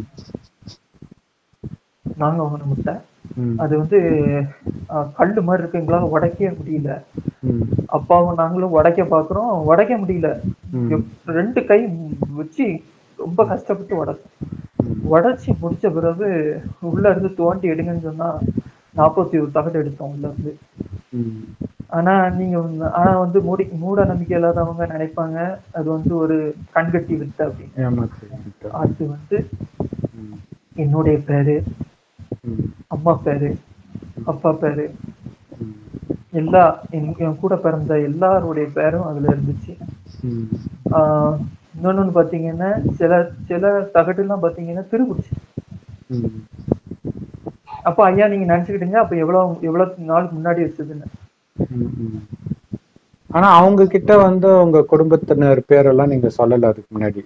C: நாங்க வாங்கின முட்டை
A: ம்.
C: அது வந்து அஹ், கல்லு மாதிரி இருக்கு எங்களால உடைக்கவே முடியல
A: ம்.
C: அப்பாவும் நாங்களும் உடைக்க பாக்குறோம் உடைக்க முடியல
A: ம்.
C: எப்- ரெண்டு கை வச்சு ரொம்ப கஷ்டப்பட்டு உடைச்சோம்
A: ம்.
C: உடைச்சி முடிச்ச பிறகு உள்ள இருந்து தோண்டி எடுங்கன்னு சொன்னா நாற்பத்தி ஒரு தகடு எடுத்தோம் உள்ள இருந்து
A: ம்.
C: ஆனா நீங்க வந்து- ஆனா வந்து மூடி மூட நம்பிக்கை இல்லாதவங்க நினைப்பாங்க அது வந்து ஒரு கண்கட்டி வித்தை அப்படின்னு
A: ஏமாத்து.
C: அது வந்து
A: ம்.
C: என்னுடைய பேரு
A: ம்.
C: அம்மா பேரு அப்பா பேரு
A: ம்.
C: எல்லா என் என் கூட பிறந்த எல்லாருடைய பேரும் அதுல இருந்துச்சு
A: ம்.
C: ஆஹ் இன்னொன்னு பாத்தீங்கன்னா சில சில தகடுலாம் பாத்தீங்கன்னா திருப்பிடுச்சு
A: ம்.
C: அப்போ ஐயா நீங்க நினைச்சுக்கிட்டீங்க அப்ப எவ்வளவு எவ்வளவு நாளுக்கு முன்னாடி வச்சதுன்னு
A: ம், ம். ஆனா அவங்க கிட்ட வந்து உங்க குடும்பத்தினர் பேரெல்லாம் நீங்க சொல்லல அதுக்கு முன்னாடி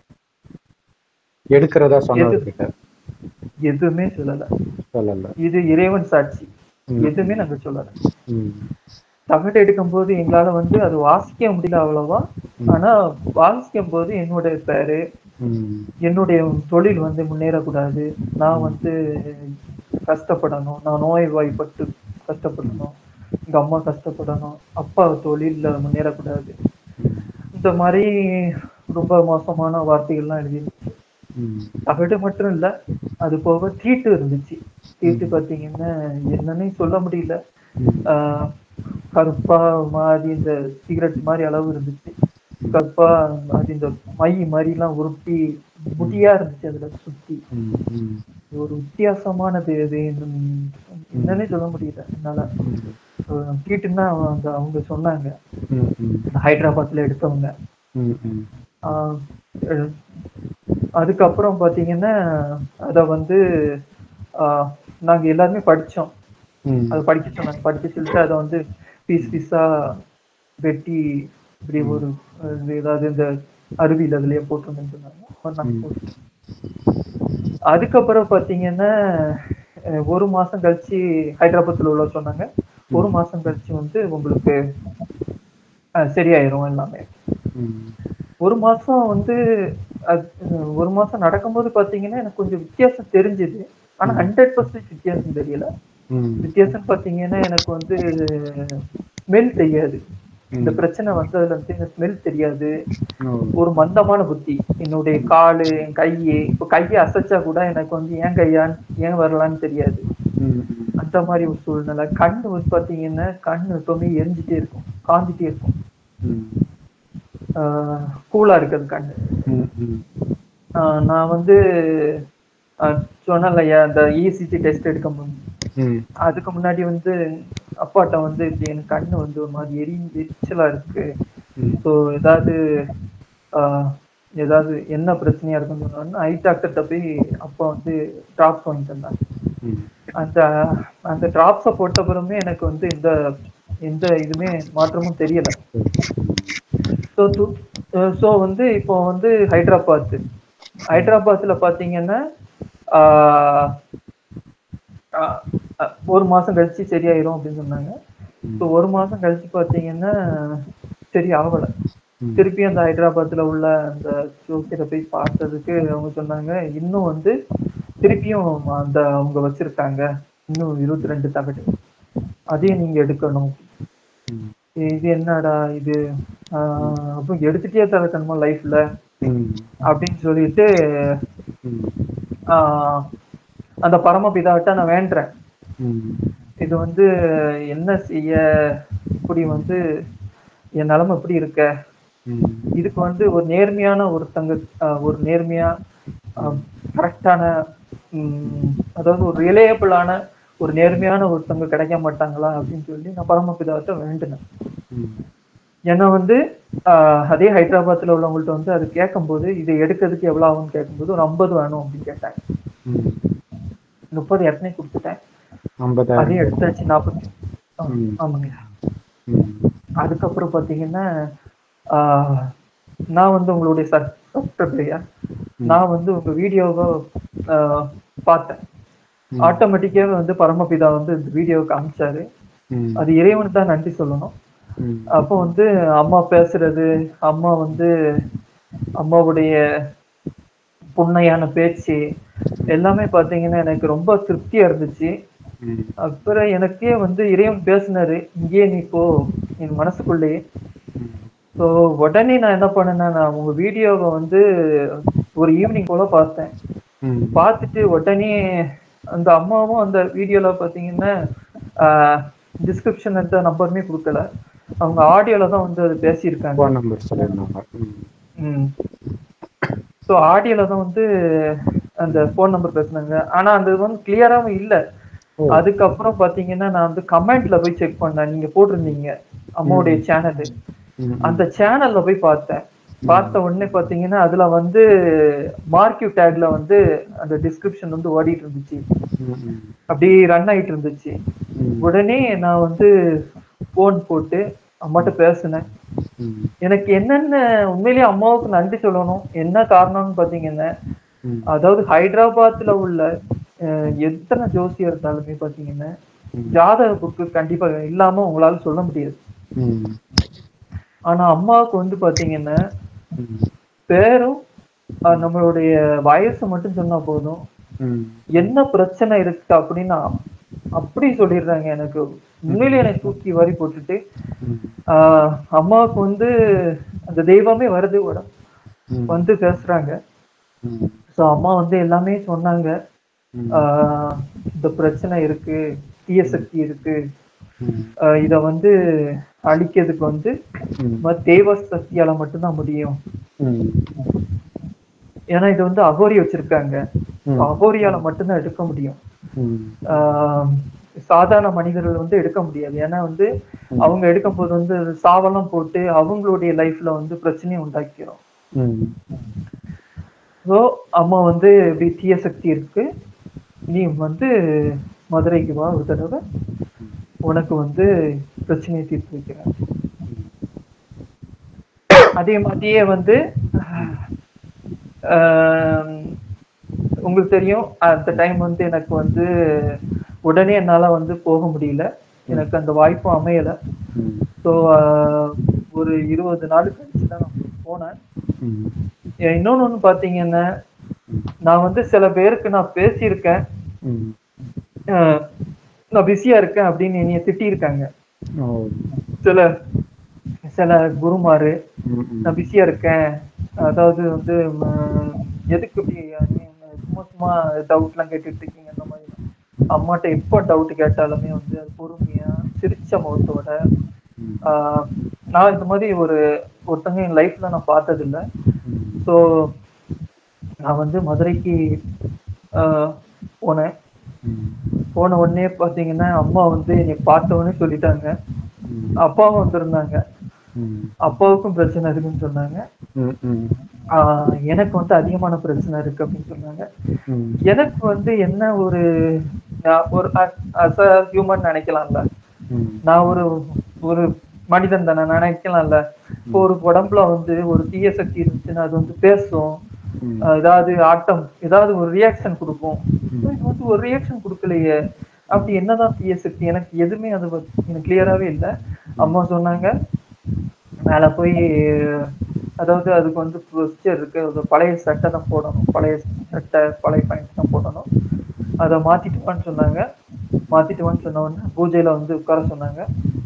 A: எடுக்கிறதா சொன்னவர்கிட்ட
C: எதுவுமே சொல்லல
A: சொல்லல
C: இது இறைவன் சாட்சி
A: ம்.
C: எதுவுமே நாங்க சொல்லல
A: ம்.
C: தகடு எடுக்கும்போது எங்களால வந்து அது வாசிக்க முடியல அவ்வளவா ஆனா வாசிக்கும் போது என்னுடைய பேரு
A: ம்.
C: என்னுடைய தொழில் வந்து முன்னேறக்கூடாது நான் வந்து கஷ்டப்படணும் நான் நோய்வாய்ப்பட்டு கஷ்டப்படணும் எங்க அம்மா கஷ்டப்படணும் அப்பா தொழில்ல முன்னேறக்கூடாது இந்த மாதிரி ரொம்ப மோசமான வார்த்தைகள்லாம் எழுதிருந்துச்சு
A: ம்.
C: தகடு மட்டும் இல்ல அது போக தீட்டு இருந்துச்சு தீட்டு பாத்தீங்கன்னா என்னன்னே சொல்ல முடியல
A: ம்.
C: ஆஹ் கருப்பா மாதிரி இந்த சிகரெட் மாதிரி அளவு இருந்துச்சு கருப்பா அது இந்த மை மாதிரி எல்லாம் உருட்டி முடியா இருந்துச்சு அதுல சுத்தி
A: ம். ம்.
C: ஒரு வித்தியாசமானது இது என்னன்னு- என்னன்னே சொல்ல முடியல என்னால அஹ் தீட்டுன்னா அந்த அவங்க சொன்னாங்க
A: ம். ம்.
C: ஹைதராபாத்ல எடுத்தவங்க
A: ம். ம்.
C: ஆஹ் அஹ் அதுக்கப்புறம் பாத்தீங்கன்னா அத வந்து ஆஹ் நாங்க எல்லாருமே படிச்சோம்
A: ம்.
C: அதை படிக்க சொன்னாங்க படிக்க சொல்லிட்டு அதை வந்து பீஸ் பீஸா வெட்டி இப்படி ஒரு அஹ், ஏதாவது இந்த அருவியில் அதுலயே போட்டுருந்தேன்னு சொன்னாங்க அப்புறம் நாங்க போட்டோம். அதுக்கப்புறம் பாத்தீங்கன்னா அஹ், ஒரு மாசம் கழிச்சு ஹைதராபாத்ல உள்ள சொன்னாங்க ஒரு மாசம் கழிச்சு வந்து உங்களுக்கு அஹ், சரியாயிரும் எல்லாமே
A: ம்.
C: ஒரு மாசம் வந்து அது, அஹ், ஒரு மாசம் நடக்கும்போது பாத்தீங்கன்னா எனக்கு கொஞ்சம் வித்தியாசம் தெரிஞ்சுது ஆனா ஹண்ட்ரட் பர்சன்ட் வித்தியாசம் தெரியல
A: ம்.
C: வித்தியாசம் பாத்தீங்கன்னா எனக்கு வந்து ஸ்மெல் தெரியாது இந்த பிரச்சனை வந்ததுல இருந்து எனக்கு ஸ்மெல் தெரியாது
A: ஓ.
C: ஒரு மந்தமான புத்தி என்னுடைய காலு என் கையு இப்ப கையை அசைச்சா கூட எனக்கு வந்து ஏன் கையான் ஏன் வரலான்னு தெரியாது
A: ம்.
C: அந்த மாதிரி ஒரு சூழ்நிலை கண்ணு வந்து பாத்தீங்கன்னா கண்ணு எப்பவுமே எரிஞ்சிட்டே இருக்கும் காஞ்சிட்டே இருக்கும்
A: ம்.
C: ஆஹ் கூலா இருக்குது கண்ணு
A: ம். ம்.
C: ஆஹ் நான் வந்து ஆஹ் சொன்னேன்லையா அந்த இசிஜி டெஸ்ட் எடுக்கும்போது
A: ம்.
C: அதுக்கு முன்னாடி வந்து அப்பாட்ட வந்து இப்படி எனக்கு கண்ணு வந்து ஒரு மாதிரி எரி எரிச்சலா இருக்கு
A: ம்.
C: ஸோ ஏதாவது ஆஹ் ஏதாவது என்ன பிரச்சனையா இருக்குன்னு சொன்னோன்னா ஐ டாக்டர்கிட்ட போய் அப்பா வந்து ட்ராப்ஸ் வாங்கி தந்தாங்க
A: ம்.
C: அந்த அந்த டிராப்ஸை போட்ட பிறமே எனக்கு வந்து எந்த எந்த இதுவுமே மாற்றமும் தெரியல ஸோ ஸோ வந்து இப்போ வந்து ஹைதராபாத் ஹைதராபாத்ல பாத்தீங்கன்னா ஆஹ் ஆஹ் அஹ் ஒரு மாசம் கழிச்சு சரியாயிரும் அப்படின்னு சொன்னாங்க ஸோ ஒரு மாசம் கழிச்சு பாத்தீங்கன்னா சரி ஆகல
A: ம்.
C: திருப்பி அந்த ஹைதராபாத்ல உள்ள அந்த ஜோசியரை போய் பார்த்ததுக்கு அவங்க சொன்னாங்க இன்னும் வந்து திருப்பியும் அந்த அவங்க வச்சிருக்காங்க இன்னும் இருபத்தி ரெண்டு தகடு அதையும் நீங்க எடுக்கணும்
A: ம்.
C: இது என்னடா இது ஆஹ் அப்போ எடுத்துட்டே தரக்கணுமா லைஃப்ல
A: ம்.
C: அப்படின்னு சொல்லிட்டு
A: ம்.
C: ஆஹ் அந்த பரமபிதாட்ட நான் வேண்டுறேன்
A: ம்.
C: இது வந்து என்ன செய்ய இப்படி வந்து என் நிலைமை இப்படி இருக்க
A: ம்.
C: இதுக்கு வந்து ஒரு நேர்மையான ஒருத்தங்க ஆஹ் ஒரு நேர்மையா கரெக்டான அதாவது ஒரு ரிலேயபிளான ஒரு நேர்மையான ஒருத்தங்க கிடைக்க மாட்டாங்களா அப்படின்னு சொல்லி நான் பரமபிதாட்ட வேண்டினேன்
A: ம்.
C: ஏன்னா வந்து ஆஹ் அதே ஹைதராபாத்ல உள்ளவங்கள்ட்ட வந்து அது கேட்கும்போது இதை எடுக்கிறதுக்கு எவ்வளவு ஆகும்னு கேட்கும்போது ஒரு ஐம்பது வேணும் அப்படின்னு கேட்டாங்க
A: ம்.
C: முப்பது ஏற்கனவே கொடுத்துட்டேன்
A: ஐம்பதாயிரம்
C: அதையும் எடுத்தாச்சு நாற்பத்தி
A: ம்.
C: ஆமாங்க
A: ம்.
C: அதுக்கப்புறம் பாத்தீங்கன்னா ஆஹ் நான் வந்து உங்களுடைய சப்ஸ்கிரைபரையா நான் வந்து உங்க வீடியோவை ஆஹ் பார்த்தேன் ஆட்டோமேட்டிக்காவே வந்து பரமபிதா வந்து இந்த வீடியோவை காமிச்சாரு
A: ம்.
C: அது இறைவனுக்கு தான் நன்றி சொல்லணும்
A: ம்.
C: அப்போ வந்து அம்மா பேசுறது அம்மா வந்து அம்மாவுடைய புண்ணையான பேச்சு எல்லாமே பாத்தீங்கன்னா எனக்கு ரொம்ப திருப்தியா இருந்துச்சு
A: ம்.
C: அப்புறம் எனக்கே வந்து இறைவன் பேசினாரு இங்கேயே நீ போ என் மனசுக்குள்ளேயே
A: ம்.
C: ஸோ உடனே நான் என்ன பண்ணேன்னா நான் உங்க வீடியோவை வந்து ஒரு ஈவினிங் போல பார்த்தேன்
A: ம்.
C: பார்த்துட்டு உடனே அந்த அம்மாவும் அந்த வீடியோல பாத்தீங்கன்னா டிஸ்கிரிப்ஷன் எந்த நம்பருமே கொடுக்கல அவங்க ஆடியோல தான் வந்து அது பேசியிருக்காங்க
A: ஃபோன் நம்பர் சொல்லியிருந்தாங்க ம்.
C: ஸோ ஆடியோல தான் வந்து அந்த ஃபோன் நம்பர் பேசுனாங்க ஆனா அந்த இது வந்து கிளியராகவும் இல்லை
A: ஓ.
C: அதுக்கப்புறம் பாத்தீங்கன்னா நான் வந்து கமெண்ட்ல போய் செக் பண்ணேன் நீங்க போட்டிருந்தீங்க அம்மாவுடைய சேனல்
A: ம்.
C: அந்த சேனல்ல போய் பார்த்தேன் பார்த்த உடனே பாத்தீங்கன்னா அதுல வந்து மார்க்யூ டேக்ல வந்து அந்த டிஸ்கிரிப்ஷன் வந்து ஓடிட்டு இருந்துச்சு
A: ம், ம்,
C: அப்படி ரன் ஆயிட்டு இருந்துச்சு
A: ம்,
C: உடனே நான் வந்து போன் போட்டு அம்மாட்ட பேசினேன்
A: ம்,
C: எனக்கு என்னென்ன உண்மையிலேயே அம்மாவுக்கு நன்றி சொல்லணும் என்ன காரணம்னு பாத்தீங்கன்னா
A: ம்,
C: அதாவது ஹைதராபாத்ல உள்ள அஹ், எத்தனை ஜோசியர் இருந்தாலுமே பாத்தீங்கன்னா
A: ம்.
C: ஜாதக புக்கு கண்டிப்பா இல்லாம உங்களால சொல்ல முடியாது
A: ம்,
C: ஆனா அம்மாவுக்கு வந்து பாத்தீங்கன்னா
A: ம்,
C: பேரும் அஹ், நம்மளுடைய வயசு மட்டும் சொன்னா போதும்
A: ம்,
C: என்ன பிரச்சனை இருக்கு அப்படின்னு அப்படி சொல்லிடுறாங்க எனக்கு உண்மையிலேயே எனக்கு தூக்கி வாரி போட்டுட்டு
A: ம்,
C: ஆஹ் அம்மாவுக்கு வந்து அந்த தெய்வமே வருது உடம்பு
A: ம்,
C: வந்து பேசுறாங்க
A: ம்,
C: ஸோ அம்மா வந்து எல்லாமே சொன்னாங்க
A: ம்,
C: ஆஹ் இந்த பிரச்சனை இருக்கு தீய சக்தி இருக்கு
A: ம்,
C: ஆஹ் இத வந்து அழிக்கிறதுக்கு வந்து
A: ம்,
C: இந்த மாதிரி தெய்வ சக்தியால மட்டும்தான் முடியும்
A: ம்,
C: ஏன்னா இது வந்து அகோரி வச்சிருக்காங்க
A: ம்.
C: அகோரியால மட்டும்தான் எடுக்க முடியும்
A: ம்,
C: ஆஹ் சாதாரண மனிதர்கள் வந்து எடுக்க முடியாது ஏன்னா வந்து அவங்க எடுக்கும் போது வந்து சாவெல்லாம் போட்டு அவங்களுடைய லைஃப்ல வந்து பிரச்சனையை உண்டாக்கிறோம்
A: ம்,
C: ஸோ அம்மா வந்து இப்படி தீய சக்தி இருக்கு நீ வந்து மதுரைக்கு வா ஒரு தடவை உனக்கு வந்து பிரச்சனையை தீர்த்து வைக்கிறேன் அதே மாதிரியே வந்து ஆஹ், உங்களுக்கு தெரியும் அந்த டைம் வந்து எனக்கு வந்து உடனே என்னால வந்து போக முடியல எனக்கு அந்த வாய்ப்பும் அமையல
A: ம்,
C: ஸோ ஒரு இருபது நாள் கழிச்சு தான் நான் போனேன்
A: ம்,
C: ஏன் இன்னொன்னு ஒண்ணு பாத்தீங்கன்னா நான் வந்து சில பேருக்கு நான் பேசியிருக்கேன்
A: ம்.
C: அஹ் நான் பிஸியா இருக்கேன் அப்படின்னு என்னைய திட்டியிருக்காங்க
A: ஓ,
C: சில சில குருமாரு
A: ம், ம்,
C: நான் பிஸியா இருக்கேன் அதாவது வந்து ம, எதுக்கு இப்படி நீங்க சும்மா சும்மா டவுட்லாம் கேட்டுட்டு இருக்கீங்க அந்த மாதிரி அம்மாட்ட எப்போ டவுட் கேட்டாலுமே வந்து அது பொறுமையா சிரிச்ச முகத்தோட
A: ம்,
C: ஆஹ் நான் இந்த மாதிரி ஒரு ஒருத்தங்க என் லைஃப்ல நான் பார்த்ததில்லை
A: ம்,
C: ஸோ நான் வந்து மதுரைக்கு ஆஹ் போனேன்
A: ம்,
C: போன உடனே பார்த்தீங்கன்னா அம்மா வந்து என்னை பார்த்த உடனே சொல்லிட்டாங்க
A: ம்,
C: அப்பாவும் வந்திருந்தாங்க
A: ம்,
C: அப்பாவுக்கும் பிரச்சனை இருக்குன்னு சொன்னாங்க
A: ம், ம்,
C: ஆஹ் எனக்கு வந்து அதிகமான பிரச்சனை இருக்கு அப்படின்னு சொன்னாங்க
A: ம்,
C: எனக்கு வந்து என்ன ஒரு நான் ஒரு அஸ் அ ஹியூமன் நினைக்கலாம்ல
A: ம்,
C: நான் ஒரு ஒரு மனிதன் தானே நினைக்கலாம்ல இப்போ ஒரு உடம்புல வந்து ஒரு தீய சக்தி இருந்துச்சுன்னா அது வந்து பேசும்
A: ம்,
C: அஹ் ஏதாவது ஆட்டம் ஏதாவது ஒரு ரியாக்ஷன் கொடுக்கும் இது வந்து ஒரு ரியாக்ஷன் கொடுக்கலையே அப்படி என்னதான் தீய சக்தி எனக்கு எதுவுமே அது பத்தி எனக்கு கிளியராகவே இல்லை அம்மா சொன்னாங்க மேலே போய் அதாவது அதுக்கு வந்து ப்ரொசீஜர் இருக்கு அது பழைய சட்டை தான் போடணும் பழைய சட்டை பழைய பேண்ட் தான் போடணும் அதை மாத்திட்டு வான்னு சொன்னாங்க மாத்திட்டு வான்னு சொன்ன உடனே பூஜையில வந்து உட்கார சொன்னாங்க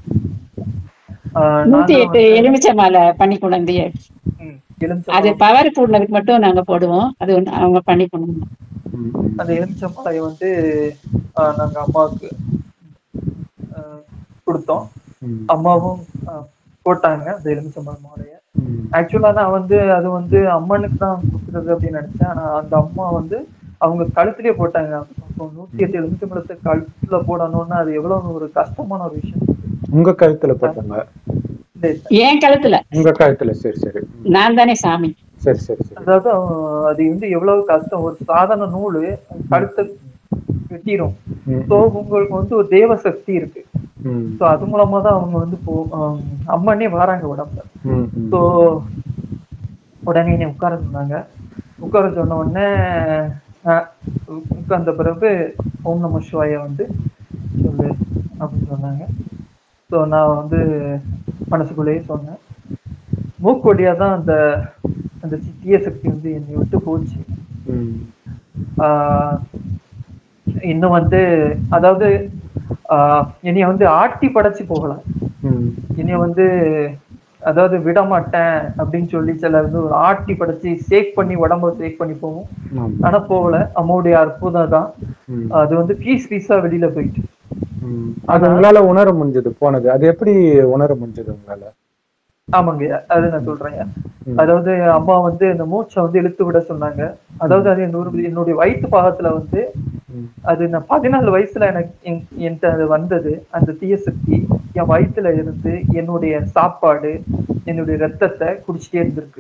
C: ஆஹ்
B: நூத்தி
C: நாங்க
B: எட்டு எலுமிச்சை மாலை பண்ணி கொண்டாந்து
C: ம், எலுமிச்சை
B: அது பவர் கூடினதுக்கு மட்டும் நாங்க போடுவோம் அது ஒண்ணு அவங்க பண்ணி கொண்டு
A: ம், ம்,
C: அந்த எலுமிச்சம்பழம் வந்து ஆஹ் நாங்க அம்மாவுக்கு ஆஹ் கொடுத்தோம்
A: ம்,
C: அம்மாவும் ஆஹ் போட்டாங்க அந்த எலுமிச்சம்பழம் மாலைய
A: ம்,
C: ஆக்சுவலா நான் வந்து அது வந்து அம்மனுக்கு தான் கொடுக்குறது அப்படின்னு நினைச்சேன் ஆனா அந்த அம்மா வந்து அவங்க கழுத்துலயே போட்டாங்க அப்போ நூத்தி எட்டு எலுமிச்சம்பழத்தை கழுத்துல போடணும்னா அது எவ்வளவு ஒரு கஷ்டமான ஒரு விஷயம்
A: உங்க கழுத்துல போட்டாங்க
C: இல்லை,
B: என் கழுத்துல
A: உங்க கழுத்துல சரி சரி ம்,
B: நான் தானே சாமி
A: சரி சரி சரி
C: அதாவது அஹ், அது வந்து எவ்வளவு கஷ்டம் ஒரு சாதாரண நூலு கழுத்தை வெட்டிரும்
A: ம்,
C: ஸோ உங்களுக்கு வந்து ஒரு தேவ சக்தி இருக்கு
A: ம்,
C: ஸோ அது மூலமா தான் அவங்க வந்து போ ஆஹ் அம்மனே வராங்க உடம்புல
A: ம், ம்,
C: ஸோ உடனே என்னை உட்கார சொன்னாங்க உட்கார சொன்ன உடனே ஆஹ் உ- உட்கார்ந்த பிறகு ஓம் நம சிவாய வந்து சொல்லு அப்படின்னு சொன்னாங்க ஸோ நான் வந்து மனசுக்குள்ளேயே சொன்னேன் மூக்கு வழியா தான் அந்த அந்த தீய சக்தி வந்து என்னை விட்டு போச்சு
A: ம்,
C: ஆஹ் இன்னும் வந்து அதாவது ஆஹ் என்னைய வந்து ஆட்டி படைச்சு போகலாம்
A: ம்,
C: என்னைய வந்து அதாவது விட மாட்டேன் அப்படின்னு சொல்லி சிலர் வந்து ஒரு ஆட்டி படைச்சு சேக் பண்ணி உடம்ப சேக் பண்ணி போகும்
A: ஆமா.
C: ஆனா போகல அம்மாவுடைய அற்புதம் தான்
A: ம்,
C: அது வந்து பீஸ் பீஸா வெளியில போயிட்டு
A: ம். அது உங்களால உணர முடிஞ்சது போனது அது எப்படி உணர முடிஞ்சது உங்களால
C: ஆமாங்க அது நான் சொல்றேன்
A: ம்.
C: அதாவது அம்மா வந்து இந்த மூச்சை வந்து இழுத்து விட சொன்னாங்க அதாவது அது என்னோட என்னுடைய வயிற்று பாகத்துல வந்து
A: ம்,
C: அது நான் பதினாலு வயசுல எனக்கு என்- என்கிட்ட அது வந்தது அந்த தீய சக்தி என் வயித்துல இருந்து என்னுடைய சாப்பாடு என்னுடைய ரத்தத்தை குடிச்சிட்டே இருந்திருக்கு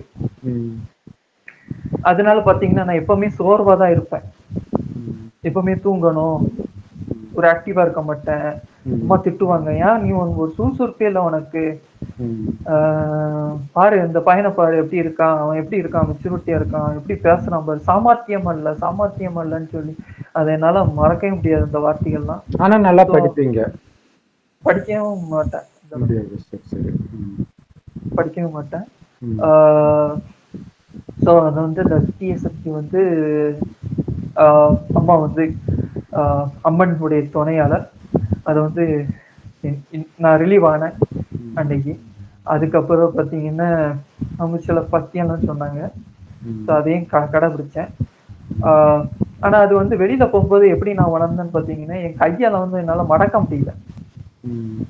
A: ம்.
C: அதனால பாத்தீங்கன்னா நான் எப்பவுமே சோர்வா தான் இருப்பேன்
A: ம்.
C: எப்பவுமே தூங்கணும் ஒரு ஆக்டிவா இருக்க மாட்டேன் அம்மா திட்டுவாங்க ஏன் நீ உனக்கு ஒரு சுறுசுறுப்பே இல்லை உனக்கு
A: ம்.
C: ஆஹ் பாரு இந்த பையனை பாரு எப்படி இருக்கான் அவன் எப்படி இருக்கான் மெச்சூரிட்டியா இருக்கான் எப்படி பேசுறான் பாரு சாமர்த்தியம் அல்ல சாமர்த்தியம் அல்லன்னு சொல்லி அதை என்னால மறக்கவே முடியாது இந்த வார்த்தைகள்லாம்
A: ஆனா நல்லா படிப்பீங்க
C: படிக்கவும் மாட்டேன் இந்த
A: முடியாது சரி சரி ம்.
C: படிக்கவும் மாட்டேன்
A: ம்.
C: ஸோ அது வந்து இந்த தீய சக்தி வந்து ஆஹ் அம்மா வந்து ஆஹ் அம்மனுடைய துணையாளர் அதை வந்து இ- இ- நான் ரிலீவ் ஆனேன் அன்னைக்கு அதுக்கப்புறம் பார்த்தீங்கன்னா அவங்க சில பத்தியம்லாம் சொன்னாங்க
A: ம்.
C: ஸோ அதையும் க கடைபிடிச்சேன் ஆஹ் ஆனா அது வந்து வெளியில போகும்போது எப்படி நான் வளர்ந்தேன்னு பார்த்தீங்கன்னா என் கையால வந்து என்னால மடக்க முடியல
A: ம்.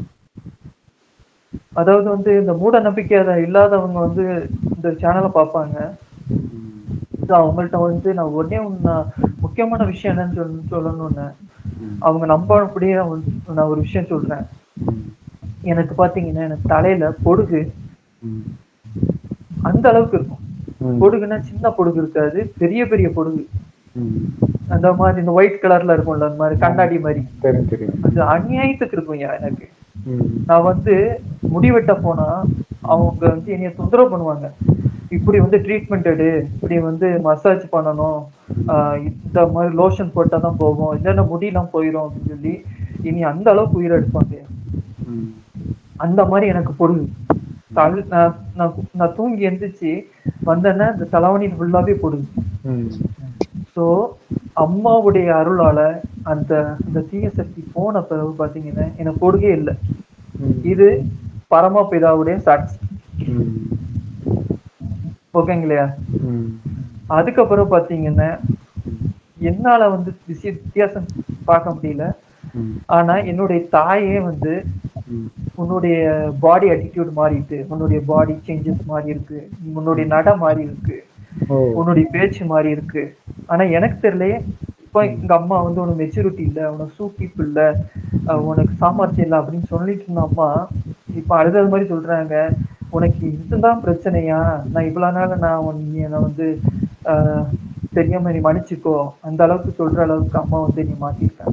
C: அதாவது வந்து இந்த மூட நம்பிக்கை அதை இல்லாதவங்க வந்து இந்த சேனலை பார்ப்பாங்க
A: ம்.
C: So அவங்கள்ட்ட வந்து நான் உடனே ஒண்ணு நான் முக்கியமான விஷயம் என்னன்னு சொல்லு சொல்லணும்னு
A: ம்.
C: அவங்க நம்பினபடியே வந்து நான் ஒரு விஷயம் சொல்றேன்
A: ம்.
C: எனக்கு பாத்தீங்கன்னா எனக்கு தலையில பொடுகு
A: ம்.
C: அந்த அளவுக்கு இருக்கும்
A: ம்.
C: பொடுகுன்னா சின்ன பொடுகு இருக்காது பெரிய பெரிய பொடுகு
A: ம்.
C: அந்த மாதிரி இந்த ஒயிட் கலர்ல இருக்கும்ல அந்த மாதிரி கண்ணாடி மாதிரி
A: தெரியும் தெரியும்
C: அது அநியாயத்துக்கு இருக்கும் எனக்கு
A: ம்.
C: நான் வந்து முடிவெட்ட போனா அவங்க வந்து என்னைய தொந்தரவு பண்ணுவாங்க இப்படி வந்து ட்ரீட்மெண்ட் எடு இப்படி வந்து மசாஜ் பண்ணணும் ஆஹ் இந்த மாதிரி லோஷன் போட்டா தான் போகும் இல்லைன்னா முடியெல்லாம் போயிடும் அப்படின்னு சொல்லி இனி அந்த அளவுக்கு உயிரை எடுப்பாங்க
A: ம்.
C: அந்த மாதிரி எனக்கு பொருள் தல் நான் நான் நான் தூங்கி எந்திரிச்சு வந்தேன்னா இந்த தலைவணி ஃபுல்லாவே பொருள்
A: ம்.
C: ஸோ அம்மாவுடைய அருளால அந்த அந்த தீய சக்தி போன பிறகு பாத்தீங்கன்னா எனக்கு பொடுகே இல்லை
A: ம்.
C: இது பரமபிதாவுடைய சாட்சி
A: ம்.
C: ஓகேங்களா
A: ம்.
C: அதுக்கப்புறம் பாத்தீங்கன்னா என்னால வந்து விசி- வித்தியாசம் பார்க்க முடியல
A: ம்.
C: ஆனா என்னுடைய தாயே வந்து
A: ம்.
C: உன்னுடைய பாடி attitude மாறிட்டு உன்னுடைய பாடி சேஞ்சஸ் மாறி இருக்கு உன்னுடைய நட மாறி இருக்கு
A: ஓ
C: உன்னுடைய பேச்சு மாறி இருக்கு ஆனா எனக்கு தெரியலையே இப்போ எங்க அம்மா வந்து உனக்கு மெச்சூரிட்டி இல்ல உனக்கு சூப்பிப்பு இல்ல அஹ் உனக்கு சாமர்த்தியம் இல்லை அப்படின்னு சொல்லிட்டு இருந்த அம்மா இப்ப அழுதது மாதிரி சொல்றாங்க உனக்கு இதுதான் பிரச்சனையா நான் இவ்வளவு நாள் நான் உன் நீ என்னை வந்து ஆஹ் தெரியாம நீ மன்னிச்சுக்கோ அந்த அளவுக்கு சொல்ற அளவுக்கு அம்மா வந்து நீ மாத்திருக்காங்க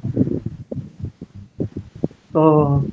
C: ஸோ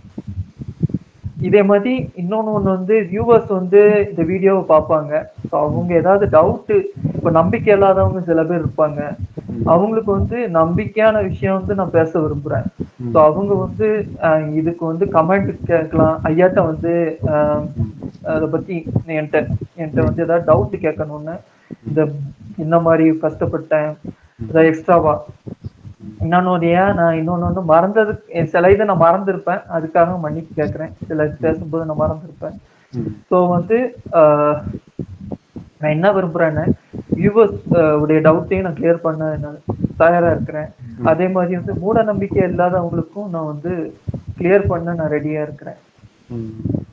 C: இதே மாதிரி இன்னொன்னு ஒண்ணு வந்து வியூவர்ஸ் வந்து இந்த வீடியோவை பார்ப்பாங்க ஸோ அவங்க ஏதாவது டவுட்டு இப்போ நம்பிக்கை இல்லாதவங்க சில பேர் இருப்பாங்க அவங்களுக்கு வந்து நம்பிக்கையான விஷயம் வந்து நான் பேச விரும்புறேன் ஸோ அவங்க வந்து அஹ், இதுக்கு வந்து கமெண்ட் கேட்கலாம் ஐயாட்ட வந்து அஹ், அதை பத்தி என்கிட்ட என்கிட்ட வந்து ஏதாவது டவுட் கேட்கணும்னு இந்த இந்த மாதிரி கஷ்டப்பட்டேன் ஏதாவது எக்ஸ்ட்ராவா இன்னொன்னு ஒரு ஏன் நான் இன்னொன்னு வந்து மறந்தது சில இதை நான் மறந்துருப்பேன் அதுக்காக மன்னிப்பு கேட்கறேன் சில இது பேசும்போது நான் மறந்துருப்பேன்
A: ம்.
C: ஸோ வந்து ஆஹ், நான் என்ன விரும்புறேன்னு வியூவர்ஸ் உடைய டவுட்டையும் நான் கிளியர் பண்ண நான் தயாரா இருக்கிறேன் அதே மாதிரி வந்து மூட நம்பிக்கை இல்லாதவங்களுக்கும் நான் வந்து கிளியர் பண்ண நான் ரெடியா இருக்கிறேன்
A: ம்.